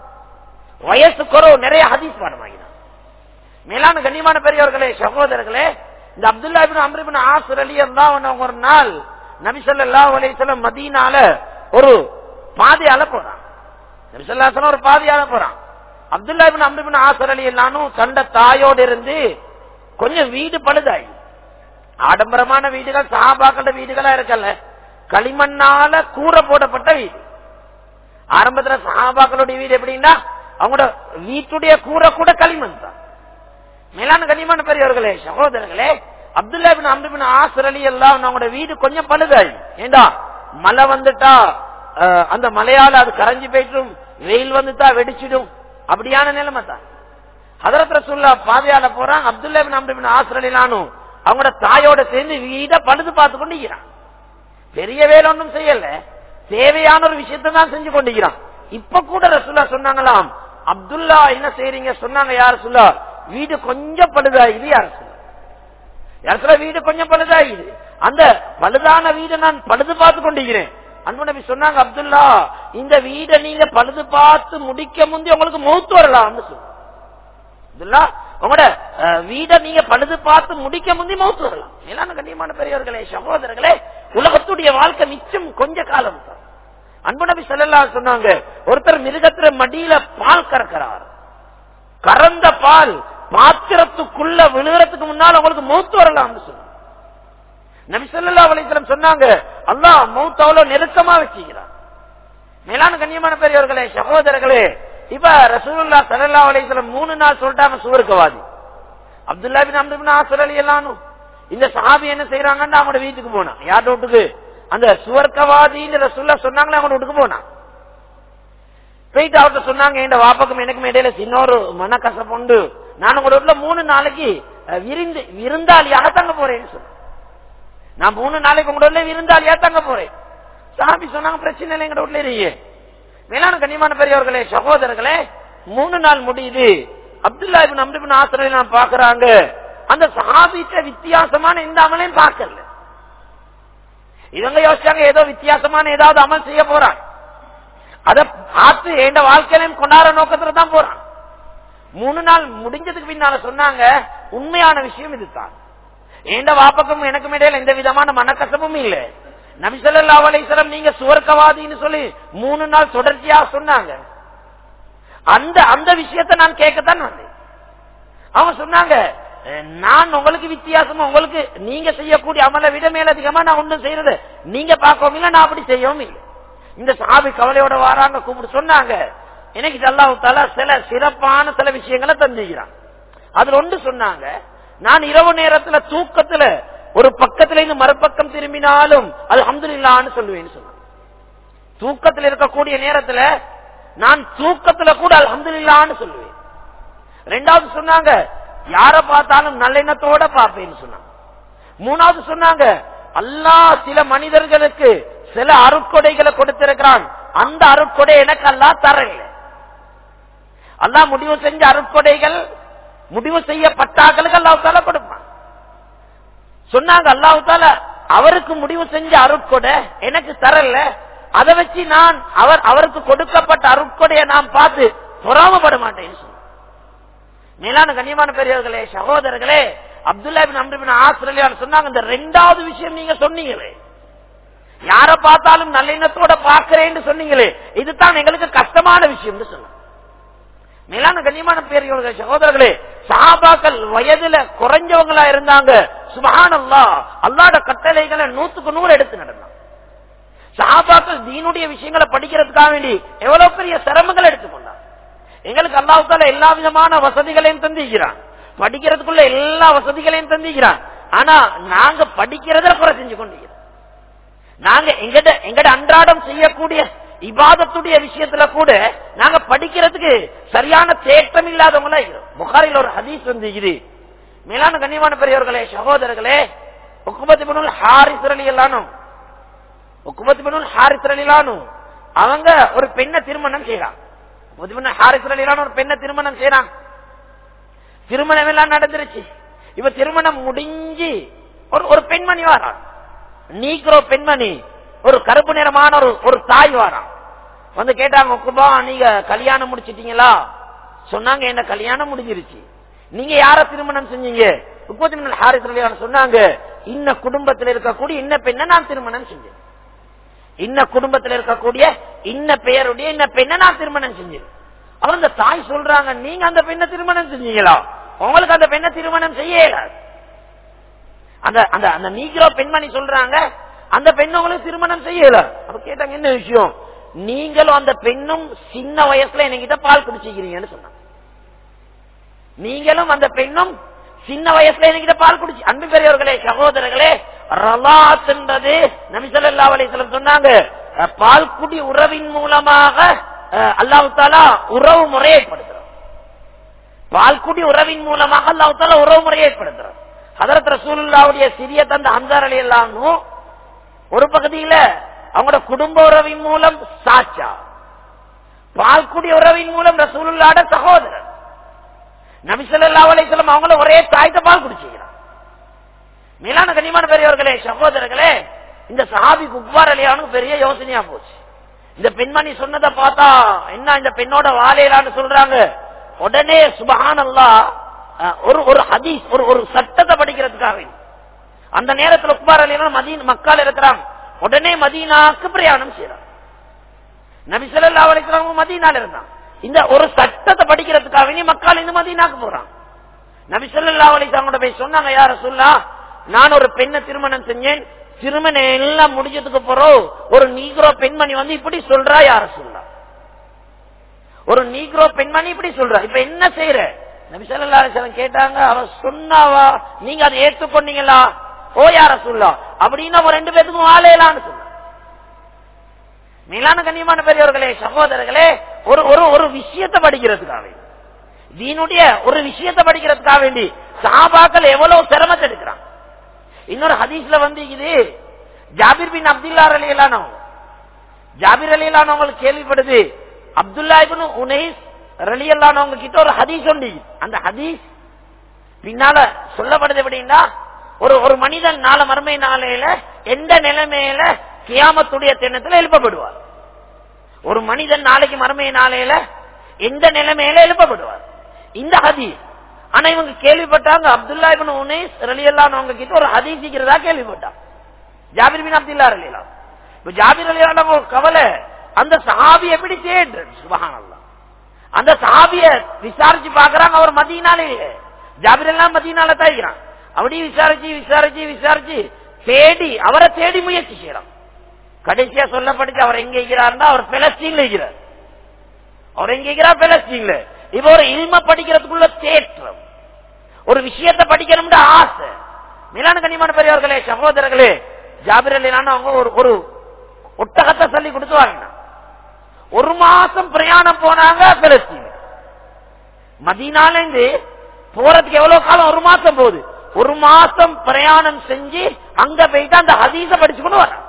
[SPEAKER 1] வயசு குறவு நிறைய ஹதீஸ் பாடம் ஆகினான் மேலான கண்ணியமான பெரியவர்களே சகோதரர்களே இந்த அப்துல்லா இபின் அம்ரிபின் ஆசர் அலி அல்லாஹ் ஒரு நாள் நபிசல்லா அலிசல்லம் மதீனால ஒரு பாதையால போறான் நபிசல்லாசலம் ஒரு பாதையால போறான் அப்துல்லா இபின் அம்ரிபின் ஆசர் அலி எல்லானும் தண்ட தாயோடு இருந்து கொஞ்சம் வீடு பழுதாயி ஆடம்பரமான வீடுகள் சஹாபாக்கள வீடுகளா இருக்கல்ல களிமண்ணால கூரை போடப்பட்ட வீடு ஆரம்பத்துல சஹாபாக்களுடைய வீடு எப்படின்னா அவங்களோட வீட்டுடைய கூரை கூட களிமண் தான் மேலான கண்ணியமான பெரியவர்களே சகோதரர்களே அப்துல்லா பின் அம்ருபின் ஆசர் அலி எல்லாம் அவங்களோட வீடு கொஞ்சம் பழுதாயி ஏண்டா மழை வந்துட்டா அந்த மலையால அது கரைஞ்சு போயிட்டும் வெயில் வந்துட்டா வெடிச்சிடும் அப்படியான நிலைமை தான் ஹதரத் ரசுல்லா பாதையால போறான் அப்துல்லா பின் அம்ருபின் ஆசர் அலிலானும் அவங்களோட தாயோட சேர்ந்து வீட பழுது பார்த்து கொண்டிருக்கிறான் பெரிய வேலை ஒன்றும் செய்யல தேவையான ஒரு விஷயத்தை தான் செஞ்சு கொண்டிருக்கிறான் இப்ப கூட ரசுல்லா சொன்னாங்களாம் அப்துல்லா என்ன செய்றீங்க சொன்னாங்க யார் சொல்லா வீடு கொஞ்சம் பழுதாயுது யார் சொல்ல இடத்துல வீடு கொஞ்சம் பழுதாயுது அந்த பழுதான வீடை நான் பழுது பார்த்து கொண்டிருக்கிறேன் அன்பு நபி சொன்னாங்க அப்துல்லா இந்த வீடை நீங்க பழுது பார்த்து முடிக்க முந்தி உங்களுக்கு மௌத்து வரலாம்னு சொன்னாங்க அப்துல்லா உங்களோட வீடை நீங்க பழுது பார்த்து முடிக்க முந்தி மௌத்து வரலாம் மேலான கண்ணியமான பெரியவர்களே சகோதரர்களே உலகத்துடைய வாழ்க்கை மிச்சம் கொஞ்ச காலம் தான் அன்பு நபி சொல்லலா சொன்னாங்க ஒருத்தர் மிருகத்துல மடியில பால் கறக்கிறார் கறந்த பால் பாத்திரத்துக்குள்ள விழுகிறதுக்கு முன்னால் உங்களுக்கு மௌத்து வரலாம்னு சொன்னாங்க நபி சொல்லா அலிஸ்லம் சொன்னாங்க அல்லா மௌத் அவ்வளவு நெருக்கமா வச்சுக்கிறார் மேலான கண்ணியமான பெரியவர்களே சகோதரர்களே இப்ப ரசூல்லா சல்லா அலிஸ்லம் மூணு நாள் சொல்லிட்டாங்க சுவர்க்கவாதி அப்துல்லா பின் அம்ருபின் ஆசர் அலி எல்லானும் இந்த சஹாபி என்ன செய்யறாங்கன்னு அவங்களோட வீட்டுக்கு போனான் யார் வீட்டுக்கு அந்த சுவர்க்கவாதின்னு ரசூல்லா சொன்னாங்களே அவங்க வீட்டுக்கு போனான் போயிட்டு அவர்கிட்ட சொன்னாங்க இந்த வாப்பக்கும் எனக்கும் இடையில சின்ன ஒரு மனக்கசப்புண்டு நான் உங்களோட வீட்டுல மூணு நாளைக்கு விருந்து விருந்தாளியாக தங்க போறேன்னு சொன்னேன் நான் மூணு நாளைக்கு உங்களோட வீட்டுல விருந்தாளியா தங்க போறேன் சாமி சொன்னாங்க பிரச்சனை இல்லை எங்க வீட்டுல இருங்க மேலான கண்ணியமான பெரியவர்களே சகோதரர்களே மூணு நாள் முடியுது அப்துல்லா இபின் அம்ரிபின் ஆசிரியரை நான் பாக்குறாங்க அந்த சஹாபிட்ட வித்தியாசமான எந்த அமலையும் பார்க்கல இவங்க யோசிச்சாங்க ஏதோ வித்தியாசமான ஏதாவது அமல் செய்ய போறான் அத பார்த்து எந்த வாழ்க்கையிலும் கொண்டாட நோக்கத்துல தான் போறான் மூணு நாள் முடிஞ்சதுக்கு பின்னால சொன்னாங்க உண்மையான விஷயம் இதுதான் எந்த வாப்பக்கும் எனக்கும் இடையில எந்த விதமான மனக்கசமும் இல்ல நபிசல்லா அலிசலம் நீங்க சுவர்க்கவாதின்னு சொல்லி மூணு நாள் தொடர்ச்சியா சொன்னாங்க அந்த அந்த விஷயத்தை நான் கேட்கத்தான் வந்தேன் அவங்க சொன்னாங்க நான் உங்களுக்கு வித்தியாசமா உங்களுக்கு நீங்க செய்யக்கூடிய அமலை விட மேலதிகமா நான் ஒன்றும் செய்யறது நீங்க பார்க்கவும் இல்லை நான் அப்படி செய்யவும் இல்லை இந்த சாபி கவலையோட வராங்க கூப்பிட்டு சொன்னாங்க எனக்கு அல்லாஹால சில சிறப்பான சில விஷயங்களை தந்துக்கிறான் அதுல ஒன்று சொன்னாங்க நான் இரவு நேரத்துல தூக்கத்துல ஒரு பக்கத்துல இருந்து மறுபக்கம் திரும்பினாலும் அது அஹமதுல்லான்னு சொல்லுவேன்னு சொன்னான் தூக்கத்தில் இருக்கக்கூடிய நேரத்துல நான் தூக்கத்துல கூட அல்ஹம்துலில்லான்னு சொல்லுவேன் ரெண்டாவது சொன்னாங்க யார பார்த்தாலும் நல்லெண்ணத்தோட பார்ப்பேன்னு சொன்னாங்க மூணாவது சொன்னாங்க அல்லாஹ் சில மனிதர்களுக்கு சில அருட்கொடைகளை கொடுத்திருக்கிறான் அந்த அருட்கொடை எனக்கு அல்லாஹ் தரல அல்லாஹ் முடிவு செஞ்ச அருட்கொடைகள் முடிவு செய்யப்பட்டாக்களுக்கு அல்லாஹால கொடுப்பான் சொன்னாங்க அல்லாஹால அவருக்கு முடிவு செஞ்ச அருட்கொடை எனக்கு தரல அதை வச்சு நான் அவர் அவருக்கு கொடுக்கப்பட்ட அருட்கொடையை நான் பார்த்து பொறாமப்பட மாட்டேன்னு சொன்னேன் மேலான கண்ணியமான பெரியவர்களே சகோதரர்களே அப்துல்லா பின் அம்ருபின் ஆசிரியர் சொன்னாங்க இந்த ரெண்டாவது விஷயம் நீங்க சொன்னீங்களே யார பார்த்தாலும் நல்லெண்ணத்தோட பார்க்கிறேன்னு சொன்னீங்களே இதுதான் எங்களுக்கு கஷ்டமான விஷயம் சொன்னாங்க மேலான கண்ணியமான பெரியவர்கள் சகோதரர்களே சஹாபாக்கள் வயதுல குறைஞ்சவங்களா இருந்தாங்க சுபஹான் அல்லா அல்லாட கட்டளைகளை நூத்துக்கு நூறு எடுத்து நடந்தாங்க சஹாபாக்கள் தீனுடைய விஷயங்களை படிக்கிறதுக்காக வேண்டி எவ்வளவு பெரிய சிரமங்கள் எடுத்துக்கொண்டாங்க எங்களுக்கு அல்லாஹால எல்லா விதமான வசதிகளையும் தந்திக்கிறான் படிக்கிறதுக்குள்ள எல்லா வசதிகளையும் தந்திக்கிறான் ஆனா நாங்க படிக்கிறத குறை செஞ்சு கொண்டிருக்கிறோம் நாங்க எங்கட எங்கட அன்றாடம் செய்யக்கூடிய இபாதத்துடைய விஷயத்துல கூட நாங்க படிக்கிறதுக்கு சரியான தேட்டம் இல்லாதவங்களா இருக்கிறோம் புகாரில் ஒரு ஹதீஸ் வந்து இது மேலான கண்ணியமான பெரியவர்களே சகோதரர்களே உக்குமத்து பின்னுள் ஹாரிஸ் அலி எல்லானும் உக்குமத்து பின்னுள் ஹாரிஸ் அலிலானும் அவங்க ஒரு பெண்ணை திருமணம் செய்யறான் ஹாரிஸ் அலிலான ஒரு பெண்ணை திருமணம் செய்யறான் திருமணம் எல்லாம் நடந்துருச்சு இவ திருமணம் முடிஞ்சு ஒரு ஒரு பெண்மணி வாரான் நீக்கிறோ பெண்மணி ஒரு கருப்பு நிறமான ஒரு ஒரு தாய் வாரான் வந்து கேட்டாங்க குபா நீங்க கல்யாணம் முடிச்சிட்டீங்களா சொன்னாங்க என்ன கல்யாணம் முடிஞ்சிருச்சு நீங்க யார திருமணம் செஞ்சீங்க முப்பத்தி மூணு ஹாரிஸ் சொன்னாங்க இன்ன குடும்பத்தில் இருக்கக்கூடிய இன்ன பெண்ணை நான் திருமணம் செஞ்சேன் இன்ன குடும்பத்தில் இருக்கக்கூடிய இன்ன பெயருடைய இன்ன பெண்ணை நான் திருமணம் செஞ்சேன் அவர் அந்த தாய் சொல்றாங்க நீங்க அந்த பெண்ணை திருமணம் செஞ்சீங்களா உங்களுக்கு அந்த பெண்ணை திருமணம் செய்யல அந்த அந்த அந்த நீக்கிறோ பெண்மணி சொல்றாங்க அந்த பெண் உங்களுக்கு திருமணம் செய்யல அப்ப கேட்டாங்க என்ன விஷயம் நீங்களும் அந்த பெண்ணும் சின்ன வயசுல என்கிட்ட பால் குடிச்சிக்கிறீங்கன்னு சொன்னாங்க நீங்களும் அந்த பெண்ணும் சின்ன வயசுல என்கிட்ட பால் குடிச்சு அன்பு பெரியவர்களே சகோதரர்களே ரலாத் என்பது நபிசல்லா அலிஸ்லம் சொன்னாங்க பால் குடி உறவின் மூலமாக அல்லாஹு தாலா உறவு முறையை ஏற்படுத்துறோம் பால்குடி உறவின் மூலமாக அல்லாஹு தாலா உறவு முறையை ஏற்படுத்துறோம் ஹதரத் ரசூலுல்லாவுடைய சிறிய தந்த அந்தார் அலி எல்லாமும் ஒரு பகுதியில அவங்களோட குடும்ப உறவின் மூலம் சாச்சா பால்குடி உறவின் மூலம் ரசூலுல்லாட சகோதரர் நபிசல்லா அலிஸ்லம் அவங்கள ஒரே தாய்த்த பால் குடிச்சுக்கிறான் மேலான கனிமான பெரியவர்களே சகோதரர்களே இந்த சஹாபி குக்பார் அலியானுக்கு பெரிய யோசனையா போச்சு இந்த பெண்மணி சொன்னதை பார்த்தா என்ன இந்த பெண்ணோட வாழையிலான்னு சொல்றாங்க உடனே சுபஹான் அல்லா ஒரு ஒரு ஹதீஸ் ஒரு ஒரு சட்டத்தை படிக்கிறதுக்காக அந்த நேரத்தில் உக்பார் அலியான் மதீன் மக்கள் இருக்கிறாங்க உடனே மதீனாக்கு பிரயாணம் செய்யறாங்க நபிசல்லா அலிஸ்லாம் மதீனால இருந்தான் இந்த ஒரு சட்டத்தை படிக்கிறதுக்காக மக்கள் இந்த மதீனாக்கு போறான் நபிசல்லா அலிஸ்லாமோட போய் சொன்னாங்க யார சொல்லா நான் ஒரு பெண்ணை திருமணம் செஞ்சேன் திருமணம் எல்லாம் முடிஞ்சதுக்கு போறோம் ஒரு நீக்ரோ பெண்மணி வந்து இப்படி சொல்றா யார சொல்லா ஒரு நீக்ரோ பெண்மணி இப்படி சொல்றா இப்ப என்ன செய்யற நபிசல்லா அலிஸ்லாம் கேட்டாங்க அவ சொன்னாவா நீங்க அதை ஏற்றுக்கொண்டீங்களா ஓ யார சொல்லா அப்படின்னா ஒரு ரெண்டு பேத்துக்கும் வாழையலான்னு சொன்ன மேலான கண்ணியமான பெரியவர்களே சகோதரர்களே ஒரு ஒரு ஒரு விஷயத்தை படிக்கிறதுக்காக தீனுடைய ஒரு விஷயத்தை படிக்கிறதுக்காக வேண்டி சாபாக்கள் எவ்வளவு சிரமத்தை எடுக்கிறான் இன்னொரு ஹதீஸ்ல வந்து இது ஜாபிர் பின் அப்துல்லா அலியலானோ ஜாபிர் அலியலானவங்களுக்கு கேள்விப்படுது அப்துல்லா இபின் உனைஸ் ரலியல்லானவங்க கிட்ட ஒரு ஹதீஸ் உண்டு அந்த ஹதீஸ் பின்னால சொல்லப்படுது எப்படின்னா ஒரு ஒரு மனிதன் நாள மறுமை நாளையில எந்த நிலைமையில கியாமத்துடைய தினத்துல எழுப்பப்படுவார் ஒரு மனிதன் நாளைக்கு மறுமை நாளையில எந்த நிலைமையில எழுப்பப்படுவார் இந்த ஹதீஸ் ஆனா இவங்க கேள்விப்பட்டாங்க அப்துல்லா இபின் உனேஸ் ரலியல்லான் அவங்க கிட்ட ஒரு ஹதீசிக்கிறதா கேள்விப்பட்டாங்க ஜாபிர் பின் அப்துல்லா ரலியலாம் இப்ப ஜாபிர் அலியான கவலை அந்த சஹாபி எப்படி தேடு சுபஹானல்லா அந்த சஹாபிய விசாரிச்சு பாக்குறாங்க அவர் மதியனாலே ஜாபிர் எல்லாம் மதியனால தான் இருக்கிறான் அப்படி விசாரிச்சு விசாரிச்சு விசாரிச்சு தேடி அவரை தேடி முயற்சி செய்யறான் கடைசியா சொல்லப்படுச்சு அவர் எங்க இருக்கிறார்னா அவர் பெலஸ்தீன்ல இருக்கிறார் அவர் எங்க இருக்கிறார் பெலஸ்தீன்ல இப்ப ஒரு இல்ம படிக்கிறதுக்குள்ள தேற்றம் ஒரு விஷயத்தை படிக்கணும்னு ஆசை மிலான கண்ணியமான பெரியவர்களே சகோதரர்களே ஜாபிர் அலிலான அவங்க ஒரு ஒரு ஒட்டகத்தை சொல்லி கொடுத்து வாங்கினாங்க ஒரு மாசம் பிரயாணம் போனாங்க பெலஸ்தீன் மதினால இருந்து போறதுக்கு எவ்வளவு காலம் ஒரு மாசம் போகுது ஒரு மாசம் பிரயாணம் செஞ்சு அங்க போயிட்டு அந்த ஹதீஸ படிச்சுக்கொண்டு வர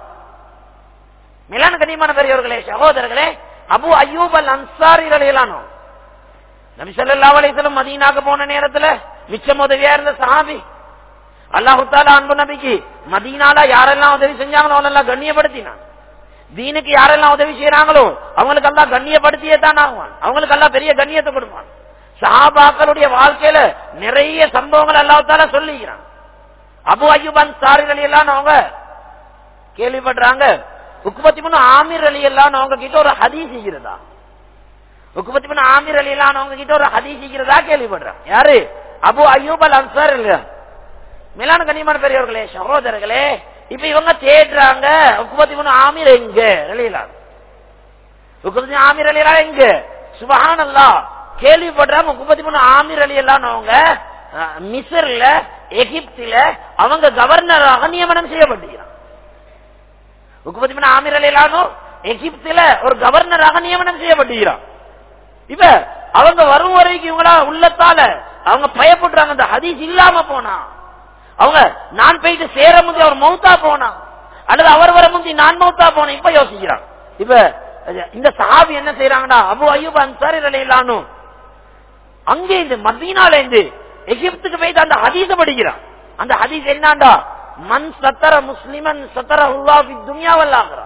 [SPEAKER 1] மிலான கண்ணியமான பெரியவர்களே சகோதரர்களே அபு அய்யூப் அல் அன்சாரி அலையலானோ நபி ஸல்லல்லாஹு அலைஹி வஸல்லம் மதீனாக்கு போன நேரத்துல மிச்சம் உதவியா இருந்த சஹாபி அல்லாஹு தாலா அன்பு நபிக்கு மதீனால யாரெல்லாம் உதவி செஞ்சாங்களோ அவனெல்லாம் கண்ணியப்படுத்தினான் தீனுக்கு யாரெல்லாம் உதவி செய்யறாங்களோ அவங்களுக்கு எல்லாம் கண்ணியப்படுத்தியே தான் ஆகுவான் அவங்களுக்கு எல்லாம் பெரிய கண்ணியத்தை கொடுப்பான் சஹாபாக்களுடைய வாழ்க்கையில நிறைய சம்பவங்கள் அல்லாஹால சொல்லிக்கிறான் அபு அய்யூப் அன்சாரி அலி எல்லாம் அவங்க கேள்விப்படுறாங்க உக்குபத்தி மூணு ஆமீர் அலி எல்லாம் அவங்க கிட்ட ஒரு ஹதீஸ் இருக்கிறதா உக்குபத்தி மூணு ஆமீர் அலி எல்லாம் அவங்க கிட்ட ஒரு ஹதீஸ் இருக்கிறதா கேள்விப்படுறான் யாரு அபு அய்யூப் அல் அன்சார் இல்லையா மேலான கண்ணியமான பெரியவர்களே சகோதரர்களே இப்ப இவங்க தேடுறாங்க உக்குபத்தி மூணு ஆமீர் எங்க அலியலா உக்குபத்தி ஆமீர் அலியலா எங்க சுபஹானல்லா கேள்விப்படுறாங்க முப்பத்தி மூணு ஆமீர் அலி எல்லாம் அவங்க அஹ், மிஸ்ர்ல எகிப்தில அவங்க கவர்னராக நியமனம் செய்யப்பட்டிருக்கிறான் முப்பத்தி மூணு ஆமீர் அலி எல்லாரும் எகிப்தில ஒரு கவர்னராக நியமனம் செய்யப்பட்டிருக்கிறான் இப்ப அவங்க வரும் வரைக்கும் இவங்களா உள்ளத்தால அவங்க பயப்படுறாங்க இந்த ஹதீஸ் இல்லாம போனா அவங்க நான் போயிட்டு சேர முந்தி அவர் மௌத்தா போனா அல்லது அவர் வர முந்தி நான் மௌத்தா போனேன் இப்ப யோசிக்கிறான் இப்ப இந்த சஹாபி என்ன செய்யறாங்கடா அபு அய்யூப் அன்சாரி ரலியல்லாஹு அங்கே இந்த மதீனால இருந்து எகிப்துக்கு போயிட்டு அந்த ஹதீஸ படிக்கிறான் அந்த ஹதீஸ் என்னண்டா மன் சத்தர முஸ்லிமன் சத்தர உல்லா ஃபி துன்யாவல் ஆகிறா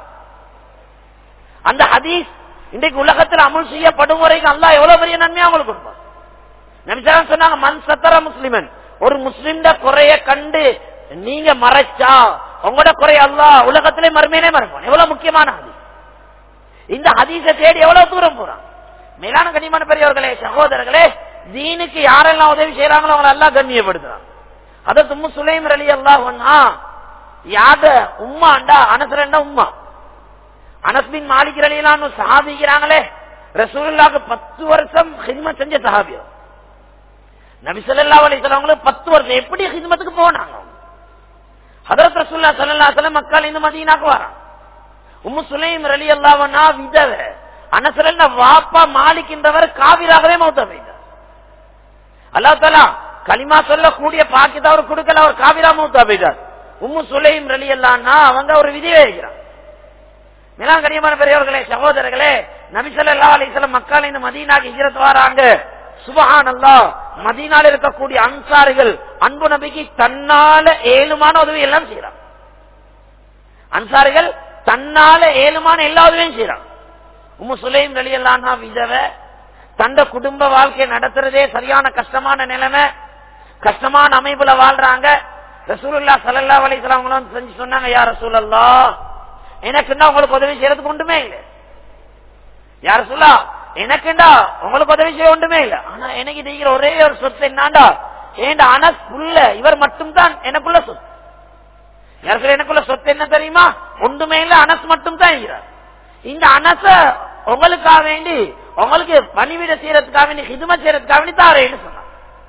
[SPEAKER 1] அந்த ஹதீஸ் இன்றைக்கு உலகத்தில் அமல் செய்யப்படும் வரைக்கும் அல்லாஹ் எவ்வளவு பெரிய நன்மை அவங்களுக்கு கொடுப்பான் நபிசரம் சொன்னாங்க மன் சத்தர முஸ்லிமன் ஒரு முஸ்லிம்ட குறைய கண்டு நீங்க மறைச்சா உங்களோட குறைய அல்லாஹ் உலகத்திலே மறுமையிலே மறைப்பான் எவ்வளவு முக்கியமான ஹதீஸ் இந்த ஹதீஸை தேடி எவ்வளவு தூரம் போறான் மேலான கண்ணியமான பெரியவர்களே சகோதரர்களே தீனுக்கு யாரெல்லாம் உதவி செய்யறாங்களோ அவங்களை எல்லாம் கண்ணியப்படுத்துறான் அத தும்மு சுலைம் ரலி அல்லாஹ் யாக உம்மாண்டா அனசரண்டா உம்மா அனஸ்பின் மாலிக் ரலியலான்னு சஹாபிக்கிறாங்களே ரசூலுல்லாஹ்க்கு பத்து வருஷம் ஹிதமத் செஞ்ச சஹாபியோ நபி ஸல்லல்லாஹு அலைஹி வஸல்லம் பத்து வருஷம் எப்படி ஹிதமத்துக்கு போனாங்க ஹதரத் ரசூலுல்லாஹ் ஸல்லல்லாஹு அலைஹி வஸல்லம் மக்கள் இந்த மதீனாக்கு வராங்க உம்மு சுலைம் ரலி அல்லாவனா விதவை அனசரல்ல வாப்பா மாலிக்கின்றவர் காவிராகவே மௌத்த போயிட்டார் அல்லா தாலா களிமா சொல்லக்கூடிய பாக்கியத்தை அவர் கொடுக்கல அவர் காவிரா மௌத்தா போயிட்டார் உம்மு சுலைம் ரலி அல்லான்னா அவங்க ஒரு விதியை வைக்கிறார் மேலாம் கனியமான பெரியவர்களே சகோதரர்களே நபிசல்லா அலிஸ்லாம் மக்கள் இந்த மதீனாக்கு ஹிஜரத் வராங்க சுபஹான் அல்லா மதீனால இருக்கக்கூடிய அன்சாரிகள் அன்பு நபிக்கு தன்னால ஏழுமான உதவி எல்லாம் செய்யறாங்க அன்சாரிகள் தன்னால ஏழுமான எல்லா உதவியும் செய்யறாங்க உம்மு சுலைம் வெளியெல்லாம் விதவை தந்த குடும்ப வாழ்க்கையை நடத்துறதே சரியான கஷ்டமான நிலைமை கஷ்டமான அமைப்புல வாழ்றாங்க ரசூலுல்லா சல்லல்லா அலிஸ்லாம் அவங்களும் செஞ்சு சொன்னாங்க யார் ரசூலல்லா எனக்குன்னா உங்களுக்கு உதவி செய்யறதுக்கு ஒன்றுமே இல்லை யார் சொல்லா எனக்குண்டா உங்களுக்கு உதவி செய்ய ஒன்றுமே இல்லை ஆனா எனக்கு இருக்கிற ஒரே ஒரு சொத்து என்னாண்டா ஏண்டா அனஸ் புள்ள இவர் மட்டும்தான் எனக்குள்ள சொத்து யாருக்கு எனக்குள்ள சொத்து என்ன தெரியுமா ஒன்றுமே இல்ல அனஸ் மட்டும் தான் இருக்கிறார் இந்த அனச உங்களுக்காக வேண்டி உங்களுக்கு பணிவிட செய்யறதுக்காக வேண்டி ஹிதும செய்யறதுக்காக வேண்டி தாரேன்னு சொன்னார்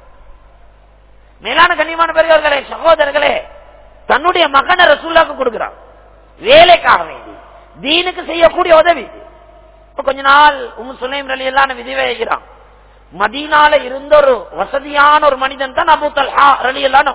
[SPEAKER 1] மேலான கண்ணியமான பெரியவர்களே சகோதரர்களே தன்னுடைய மகனை ரசூல்லாக்கு கொடுக்கிறான் வேலைக்காக வேண்டி தீனுக்கு செய்யக்கூடிய உதவி இது. இப்ப கொஞ்ச நாள் உம் சுனைம் ரலி எல்லாம் விதி வைக்கிறான் மதீனால இருந்த ஒரு வசதியான ஒரு மனிதன் தான் அபு தல்ஹா ரலி எல்லாம்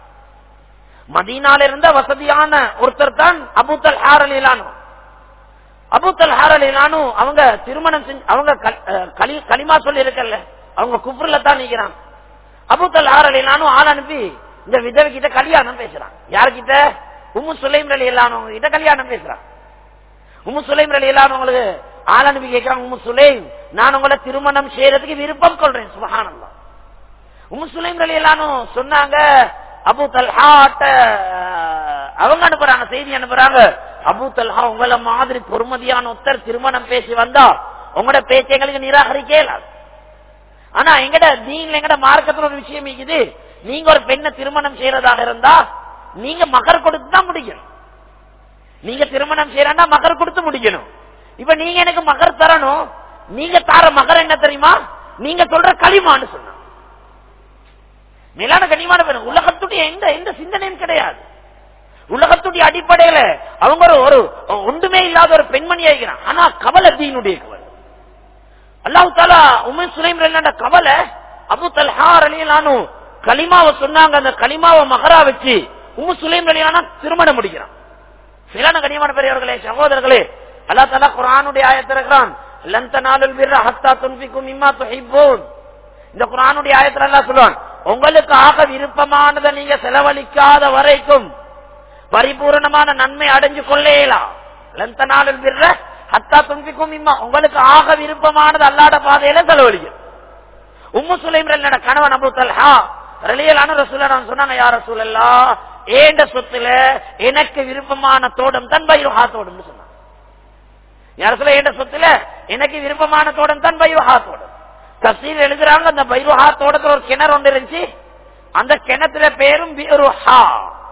[SPEAKER 1] மதீனால இருந்த வசதியான ஒருத்தர் தான் அபுத்தல் ஹார் அலிலானு அபுத்தல் ஹார் அலிலானு அவங்க திருமணம் செஞ்சு அவங்க கல்- அஹ் கலி- களிமா சொல்லி இருக்கல அவங்க குப்ருல தான் நிக்கிறாங்க அபுத்தல் ஹார் அலிலானு ஆள் அனுப்பி இந்த விதவை கிட்ட கல்யாணம் பேசுறான் யாருக்கிட்ட உம்மு சுலைம் அலி இல்லானவங்க கிட்ட கல்யாணம் பேசுறான் உம்மு சுலைம் அலி இல்லானவங்களுக்கு ஆள் அனுப்பி கேட்கிறாங்க உம்மு சுலைம் நான் உங்களை திருமணம் செய்யறதுக்கு விருப்பம் கொள்றேன் சுபஹானல்லாஹ் உம்மு சுலைம் அலி எல்லாரும் சொன்னாங்க அபு தல்ஹாட்ட அவங்க அனுப்புறாங்க செய்தி அனுப்புறாங்க அபு தல்ஹா உங்கள மாதிரி பொறுமதியான ஒருத்தர் திருமணம் பேசி வந்தா உங்களோட பேச்சு எங்களுக்கு நிராகரிக்கலாது ஆனா எங்கட நீங்க எங்கட மார்க்கத்துல ஒரு விஷயம் இருக்குது நீங்க ஒரு பெண்ணை திருமணம் செய்யறதாக இருந்தா நீங்க மகர் கொடுத்து தான் முடிக்கணும் நீங்க திருமணம் செய்யறா மகர் கொடுத்து முடிக்கணும் இப்ப நீங்க எனக்கு மகர் தரணும் நீங்க தார மகர் என்ன தெரியுமா நீங்க சொல்ற களிமான்னு சொன்னா
[SPEAKER 3] மேலான கண்ணியமான பேர் உலகத்துடைய எந்த எந்த சிந்தனையும் கிடையாது உலகத்துடைய அடிப்படையில அவங்க ஒரு ஒரு ஒன்றுமே இல்லாத ஒரு பெண்மணி ஆகிறான் ஆனா கவலை தீனுடைய கவலை அல்லாஹு தாலா உமர் சுலைம் ரலியல்லாஹு அன்ஹு கவலை அபு தல்ஹா ரலியல்லாஹு கலிமாவை சொன்னாங்க அந்த கலிமாவை மகரா வச்சு உம்மு சுலைம் ரலியல்லாஹு திருமணம் முடிக்கிறான் சிலான கண்ணியமான பெரியவர்களே சகோதரர்களே அல்லா தாலா குரானுடைய ஆயத்திருக்கிறான் லன் தனாலுல் பிர்ர ஹத்தா துன்ஃபிகு மிம்மா துஹிப்பூன் இந்த குரானுடைய ஆயத்துல எல்லாம் சொல்லுவான் உங்களுக்கு ஆக விருப்பமானதை நீங்க செலவழிக்காத வரைக்கும் பரிபூரணமான நன்மை அடைஞ்சு கொள்ளேலாம் லந்த நாளில் பிற ஹத்தா துன்பிக்கும் இம்மா உங்களுக்கு ஆக விருப்பமானது அல்லாட பாதையில செலவழிக்கும் உம்மு சுலைம் ரல்லட கணவன் அபு தல்ஹா ரலியலான ரசூலா சொன்னாங்க யார் ரசூலல்லா ஏண்ட சொத்துல எனக்கு விருப்பமான தோட்டம் தான் பைருஹா தோட்டம் சொன்னாங்க யார் சொல்ல ஏண்ட சொத்துல எனக்கு விருப்பமான தோட்டம் தான் பைருஹா தோட்டம் தப்சீல் எழுதுறாங்க அந்த பைருஹா தோட்டத்துல ஒரு கிணறு ஒன்று இருந்துச்சு அந்த கிணத்துல பேரும் பீருஹா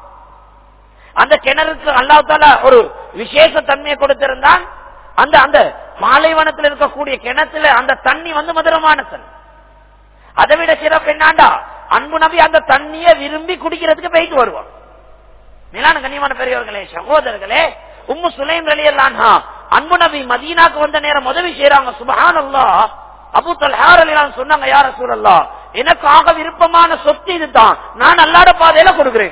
[SPEAKER 3] அந்த கிணறுக்கு அல்லாஹால ஒரு விசேஷ தன்மையை கொடுத்திருந்தான் அந்த அந்த பாலைவனத்தில் இருக்கக்கூடிய கிணத்துல அந்த தண்ணி வந்து மதுரமான தண்ணி அதை விட சிறப்பு என்னாண்டா அன்பு நபி அந்த தண்ணியை விரும்பி குடிக்கிறதுக்கு போயிட்டு வருவான் மேலான கண்ணியமான பெரியவர்களே சகோதரர்களே உம்மு சுலைம் ரலியல்லான்ஹா அன்பு நபி மதீனாக்கு வந்த நேரம் உதவி செய்யறாங்க சுபஹான் அல்லா அபு தல்ஹார் அலிலான் சொன்னாங்க யார சூழல்லா எனக்கு ஆக விருப்பமான சொத்து இதுதான் நான் அல்லாட பாதையில கொடுக்கிறேன்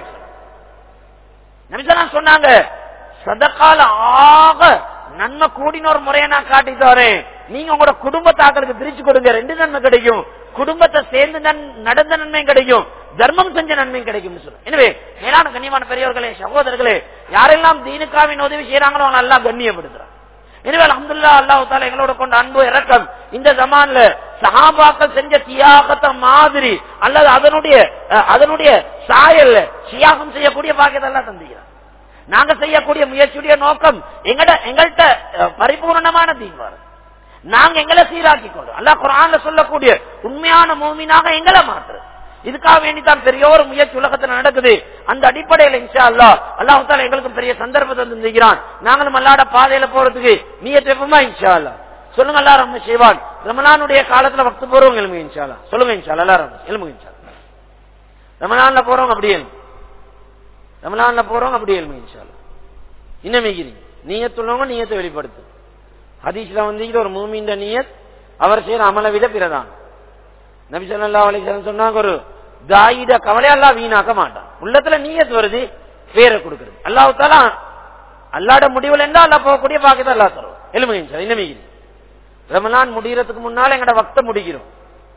[SPEAKER 3] நபிசலாம் சொன்னாங்க சதக்கால ஆக நன்மை கூடின ஒரு முறையை நான் காட்டி தரேன் நீங்க உங்களோட குடும்பத்தாக்களுக்கு பிரிச்சு கொடுங்க ரெண்டு நன்மை கிடைக்கும் குடும்பத்தை சேர்ந்து நன்- நடந்த நன்மையும் கிடைக்கும் தர்மம் செஞ்ச நன்மையும் கிடைக்கும் சொல்லுங்க எனவே மேலான கண்ணியமான பெரியவர்களே சகோதரர்களே யாரெல்லாம் தீனுக்காவின் உதவி செய்யறாங்களோ அவங்க எல்லாம் கண்ணியப்படுத்துறாங்க எனவே அல்ஹம்துலில்லா அல்லாஹ் தாலா எங்களோட கொண்ட அன்பு இறக்கம் இந்த ஜமான்ல சஹாபாக்கள் செஞ்ச தியாகத்தை மாதிரி அல்லது அதனுடைய அஹ், அதனுடைய சாயல்ல தியாகம் செய்யக்கூடிய பாக்கியத்தை எல்லாம் தந்திக்கிறார் நாங்க செய்யக்கூடிய முயற்சியுடைய நோக்கம் எங்கட எங்கள்கிட்ட அஹ், பரிபூர்ணமான தீர்வார் நாங்க எங்களை சீராக்கி கொள்றோம் அல்லாஹ் குரான்ல சொல்லக்கூடிய உண்மையான மூமினாக எங்களை மாற்று இதுக்காக வேண்டித்தான் பெரிய ஒரு முயற்சி உலகத்துல நடக்குது அந்த அடிப்படையில் இன்ஷா அல்லா அல்லாஹ் தாலா எங்களுக்கு பெரிய சந்தர்ப்பத்தை தந்துகிறான் நாங்களும் அல்லாட பாதையில போறதுக்கு நீயத் வைப்போமா இன்ஷா அல்லா சொல்லுங்க அல்லா ரொம்ப செய்வான் ரமலானுடைய காலத்துல பக்து போறவங்க எழுமுங்க இன்ஷா அல்லா சொல்லுங்க இன்ஷா அல்லா எல்லாரும் எழுமுங்க இன்ஷா அல்லா. ரமலான்ல போறவங்க அப்படியே எழுமுங்க ரமலான்ல போறவங்க அப்படியே எழுமுங்க இன்ஷா அல்லா இன்னும் மிகிறீங்க நீயத்துள்ளவங்க நீயத்தை வெளிப்படுத்து ஹதீஸ்ல வந்து இது ஒரு மூமின்ற நீயத் அவர் செய்யற அமலை விட பிரதான் நபி ஸல்லல்லாஹு அலைஹி வஸல்லம் சொன்னாங்க ஒரு தாயிட கவலை அல்லாஹ் வீணாக்க மாட்டான் உள்ளத்துல நீயத் வருது பேரை கொடுக்கிறது அல்லாஹ் தாலா அல்லாட முடிவுல இருந்தா அல்லாஹ் போகக்கூடிய பாக்கியத்தை அல்லாஹ் தருவோம் எலும்புங்க இன்ஷா இன்னும் மிகிறீங்க ரமலான் முடியறதுக்கு முன்னால எங்கட வக்த முடிக்கிறோம்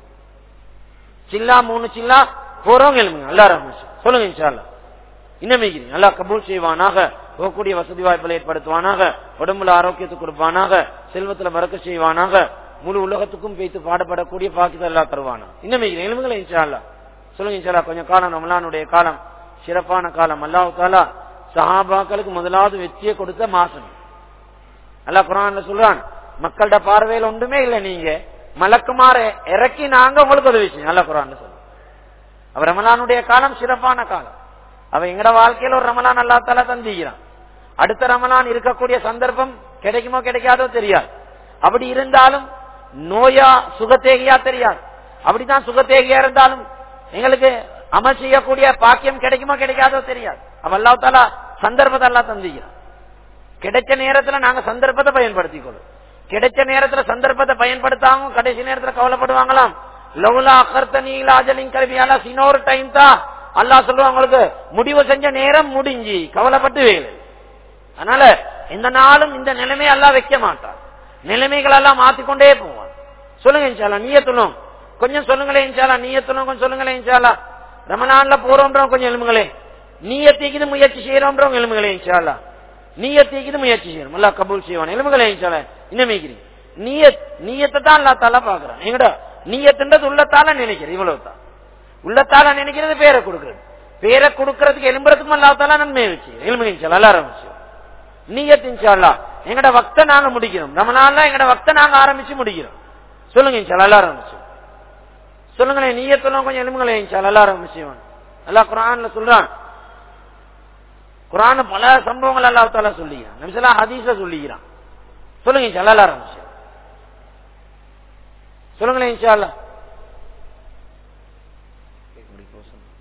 [SPEAKER 3] சில்லா மூணு சில்லா போறவங்க எழுமுங்க அல்லா ரஹ்மத் சொல்லுங்க இன்ஷா அல்லாஹ் இன்னும் மிகிறீங்க அல்லாஹ் கபூல் செய்வானாக போகக்கூடிய வசதி வாய்ப்புகளை ஏற்படுத்துவானாக உடம்புல ஆரோக்கியத்தை கொடுப்பானாக செல்வத்துல மறக்க செய்வானாக முழு உலகத்துக்கும் பேய்த்து பாடப்படக்கூடிய பாக்கியத்தை எல்லாம் தருவானா இன்னும் மிகிறீங்க எழுமுங்களே இன்ஷா அல்லாஹ் சொல்லுங்க இன்ஷா அல்லாஹ் கொஞ்சம் காலம் ரமலானுடைய காலம் சிறப்பான காலம் அல்லாஹ் தாலா சஹாபாக்களுக்கு முதலாவது வெற்றியை கொடுத்த மாசம் அல்லாஹ் குரான்ல சொல்றான் மக்கள்கிட்ட பார்வையில் ஒன்றுமே இல்லை நீங்க மலக்குமார இறக்கி நாங்க உங்களுக்கு உதவி செய்யும் அல்லாஹ் குரான்ல சொல்றோம் அவ ரமலானுடைய காலம் சிறப்பான காலம் அவ எங்கட வாழ்க்கையில ஒரு ரமலான் அல்லா தாலா தந்திக்கிறான் அடுத்த ரமலான் இருக்கக்கூடிய சந்தர்ப்பம் கிடைக்குமோ கிடைக்காதோ தெரியாது அப்படி இருந்தாலும் நோயா சுகத்தேகியா தெரியாது அப்படிதான் சுகத்தேகியா இருந்தாலும் எங்களுக்கு அமல் செய்யக்கூடிய பாக்கியம் கிடைக்குமோ கிடைக்காதோ தெரியாது அவ அல்லா தாலா சந்தர்ப்பத்தை எல்லாம் தந்திக்கிறான் கிடைச்ச நேரத்துல நாங்க சந்தர்ப்பத்தை பயன்படுத்திக் கொள்ளும் கிடைச்ச நேரத்துல சந்தர்ப்பத்தை பயன்படுத்தாம கடைசி நேரத்துல கவலைப்படுவாங்களாம் லவ்லா அகர்த்த நீலாஜலின் கல்வியால சினோர் டைம் தான் அல்லாஹ் சொல்லுவாங்க உங்களுக்கு முடிவு செஞ்ச நேரம் முடிஞ்சு கவலைப்பட்டு வேலை அதனால இந்த நாளும் இந்த நிலைமையை எல்லாம் வைக்க மாட்டான் நிலைமைகள் எல்லாம் மாத்திக்கொண்டே போவான் சொல்லுங்க இன்ஷால்லா நீயத்துணும் கொஞ்சம் சொல்லுங்களேன் இன்ஷால்லா நீயத்துணும் கொஞ்சம் சொல்லுங்களேன் இன்ஷால்லா ரமணான்ல போறோம்ன்றவங்க கொஞ்சம் எலும்புங்களே நீயத்திக்குது முயற்சி செய்யறோம்ன்றவங்க எலும்புங்களே இன்ஷால்லா நீயத்திக்குது முயற்சி செய்யணும் அல்லா கபூல் செய்வான் எலும்புகளே இன்ஷால்லா இன்னமேக்கிறீங்க நீயத் நீயத்தை தான் அல்லா தாலா பாக்குறான் எங்கடா நீயத்துன்றது உள்ளத்தால நினைக்கிறது இவ்வளவு தான் உள்ளத்தால நினைக்கிறது பேரை கொடுக்கிறது பேரை கொடுக்கறதுக்கு எலும்புறதுக்கும் அல்லாத்தால நன்மையை வச்சு எலும்புங்க இன்ஷால்லா எல்லாரும் வச்சு நீயத் இன்ஷால்லா எங்கட வக்த நாங்க முடிக்கிறோம் ரமணான்ல எங்கட வக்த நாங்க ஆரம்பிச்சு முடிக்கிறோம் சொல்லுங்க இன்ஷால்லா எல்லாரும் ஆரம்பிச்சு சொல்லுங்களேன் நீயத்துலாம் கொஞ்சம் எலும்புங்களேன் இன்ஷால்லா எல்லாரும் ஆரம்பிச்சுவான் அல்லாஹ் குரான்ல சொல்றான் குரான் பல சம்பவங்கள் அல்லாஹ் தாலா சொல்லிக்கிறான் நபிசல்லா ஹதீஸ்ல சொல்லிக்கிறான் சொல்லுங்க இன்ஷா அல்லாஹ் ஆரம்பிச்சு சொல்லுங்களேன் இன்ஷா அல்லாஹ்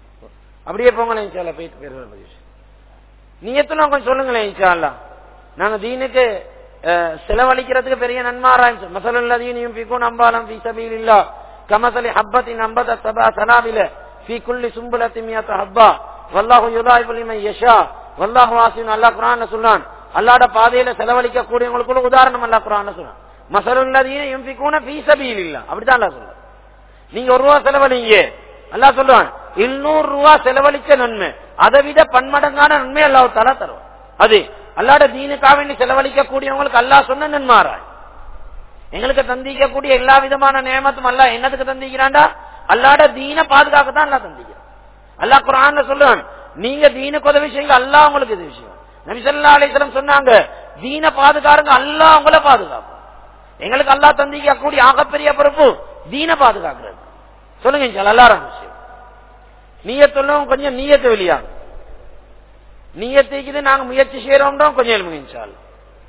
[SPEAKER 1] அப்படியே போங்களேன் இன்ஷால்லா போயிட்டு பேர் பதிவு நீயத்துல கொஞ்சம் சொல்லுங்களேன் இன்ஷால்லா நாங்க தீனுக்கு அஹ், செலவழிக்கிறதுக்கு பெரிய நன்மாராயம் மசலுல்லதீனியும் பிக்கும் நம்பாலம் ஃபி சபீலில்லா கமசலி ஹப்பத்தின் அம்பத சபா சனாபில ஃபி குல்லி சும்புலத்தி மியத்த ஹப்பா வல்லாஹு யுதாயிபு லிமன் யஷா வல்லாஹு வாசின் அல்லாஹ் குர்ஆன்ல சொன்னான் அல்லாஹ்ட பாதையில செலவழிக்க கூடியவங்களுக்குள்ள உதாரணம் அல்லாஹ் குர்ஆன்ல சொன்னான் மசலுல்லதீன யுன்ஃபிகூன ஃபீ சபீலில்லா அப்படிதான் அல்லாஹ் சொல்றான் நீங்க ஒரு ரூபா செலவழிங்க அல்லாஹ் சொல்லுவான் இருநூறு ரூபா செலவழிச்ச நன்மை அதை விட பன்மடங்கான நன்மை அல்லாஹ் தலா தருவான் அது அல்லாட தீனுக்காக வேண்டி செலவழிக்க கூடியவங்களுக்கு அல்லாஹ் சொன்ன நன்மாராய் எங்களுக்கு தந்திக்கக்கூடிய எல்லா விதமான நியமத்தும் அல்லாஹ் என்னத்துக்கு தந்திக்கிறான்டா அல்லாட தீன பாதுகாக்க தான் அல்லாஹ் தந்திக்கிறான் அல்லாஹ் குர்ஆன்ல சொல்லுவான் நீங்க தீனுக்கு உதவி செய்யுங்க அல்லாஹ் உங்களுக்கு உதவி செய்வான் நபி ஸல்லல்லாஹு அலைஹி வஸல்லம் சொன்னாங்க தீன பாதுகாருங்க அல்லாஹ் உங்களை பாதுகாப்பான் எங்களுக்கு அல்லாஹ் தந்திக்கக்கூடிய ஆகப்பெரிய பொறுப்பு தீன பாதுகாக்கிறது சொல்லுங்க இன்ஷா எல்லாரும் விஷயம் நீயத்துள்ளவங்க கொஞ்சம் நீயத்து வெளியாகும் நீயத்துக்குது நாங்க முயற்சி செய்யறோம் கொஞ்சம் எழுமுங்க இன்ஷா அல்லாஹ்.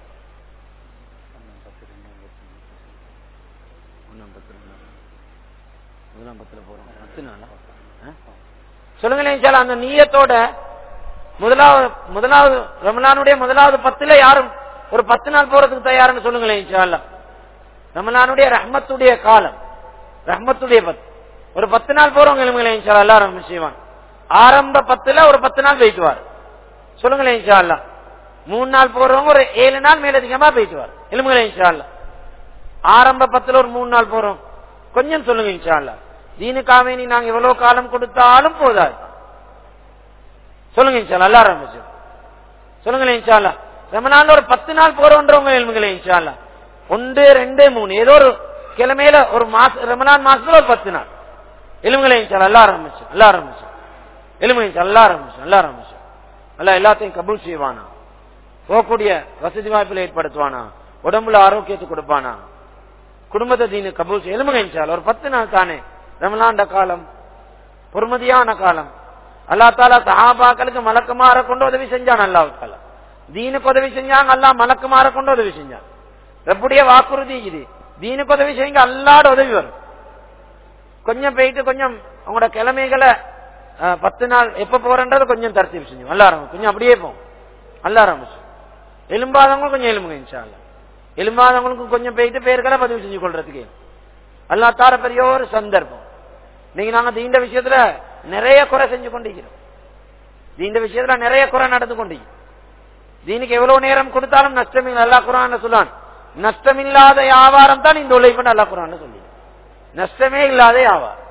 [SPEAKER 1] சொல்லுங்களேன் இன்ஷா அல்லாஹ், அந்த நீயத்தோட முதலாவது முதலாவது ரமலானுடைய முதலாவது பத்துல யாரும் ஒரு பத்து நாள் போறதுக்கு தயாருன்னு சொல்லுங்களேன் இன்ஷா அல்லாஹ். ரமலானுடைய ரஹ்மத்துடைய காலம் ரஹ்மத்துடைய பத்து ஒரு பத்து நாள் போறவங்க எழுமுங்களேன் இன்ஷா அல்லாஹ், எல்லாரும் செய்வான் ஆரம்ப பத்துல ஒரு பத்து நாள் போயிட்டுவார் சொல்லுங்களேன் இன்ஷா அல்லாஹ். மூணு நாள் போறவங்க ஒரு ஏழு நாள் மேலதிகமா போயிட்டுவார் எழுமுங்களேன் இன்ஷா அல்லாஹ். ஆரம்ப பத்துல ஒரு மூணு நாள் போறோம் கொஞ்சம் சொல்லுங்க இன்ஷா அல்லாஹ். தீனுக்காக நீ நாங்க எவ்வளவு காலம் கொடுத்தாலும் போதாது சொல்லுங்க இன்ஷா அல்லாஹ். எல்லாரும் ஆரம்பிச்சு சொல்லுங்களேன் இன்ஷா அல்லாஹ். ரமலான்ல ஒரு பத்து நாள் போறோன்றவங்க எழுமுங்களேன் இன்ஷா அல்லாஹ். ஒன்று ரெண்டு மூணு ஏதோ ஒரு கிழமையில ஒரு மாச ரமலான் மாசத்துல ஒரு பத்து நாள் எலும்புங்களேன் இன்ஷா அல்லாஹ். எல்லாம் ஆரம்பிச்சு எல்லாம் ஆரம்பிச்சு எலும்பு இன்ஷா அல்லாஹ் ஆரம்பிச்சு எல்லாம் ஆரம்பிச்சு அல்ல எல்லாத்தையும் கபூல் செய்வானா போகக்கூடிய வசதி வாய்ப்புகளை ஏற்படுத்துவானா உடம்புல ஆரோக்கியத்தை கொடுப்பானா குடும்பத்தை தீனு கபூல் செய்ய எலும்புங்க இன்ஷா அல்லாஹ். ஒரு பத்து நாள் தானே ரமலாண்ட காலம் பொறுமதியான காலம் அல்லா தாலா சஹாபாக்களுக்கு மலக்குமாற கொண்டு உதவி செஞ்சான் அல்லாஹ் தாலா தீனுக்கு உதவி செஞ்சாங்க அல்லாஹ் மலக்குமாற கொண்டு உதவி செஞ்சான் ரப்புடைய வாக்குறுதி இது தீனுக்கு உதவி செய்யுங்க அல்லாட உதவி வரும் கொஞ்சம் போயிட்டு கொஞ்சம் உங்களோட கிழமைகளை அஹ், பத்து நாள் எப்ப போறன்றது கொஞ்சம் தரத்தி செஞ்சு நல்லா ஆரம்பிச்சு கொஞ்சம் அப்படியே போகும் நல்லா ஆரம்பிச்சு எலும்பாதவங்க கொஞ்சம் எலும்புங்க இன்ஷா அல்லாஹ். எலும்பாதவங்களுக்கும் கொஞ்சம் போயிட்டு பேர்களை பதிவு செஞ்சு கொள்றதுக்கு அல்லா தார பெரிய ஒரு சந்தர்ப்பம் நீங்க நாங்க தீண்ட விஷயத்துல நிறைய குறை செஞ்சு கொண்டிருக்கிறோம் தீண்ட விஷயத்துல நிறைய குறை நடந்து கொண்டிருக்கிறோம் தீனுக்கு எவ்வளவு நேரம் கொடுத்தாலும் நஷ்டமில்லை அல்லா குரான் சொல்லான் நஷ்டமில்லாத வியாபாரம் தான் இந்த உழைப்புன்னு அல்லா குரான் சொல்லி நஷ்டமே இல்லாத வியாபாரம்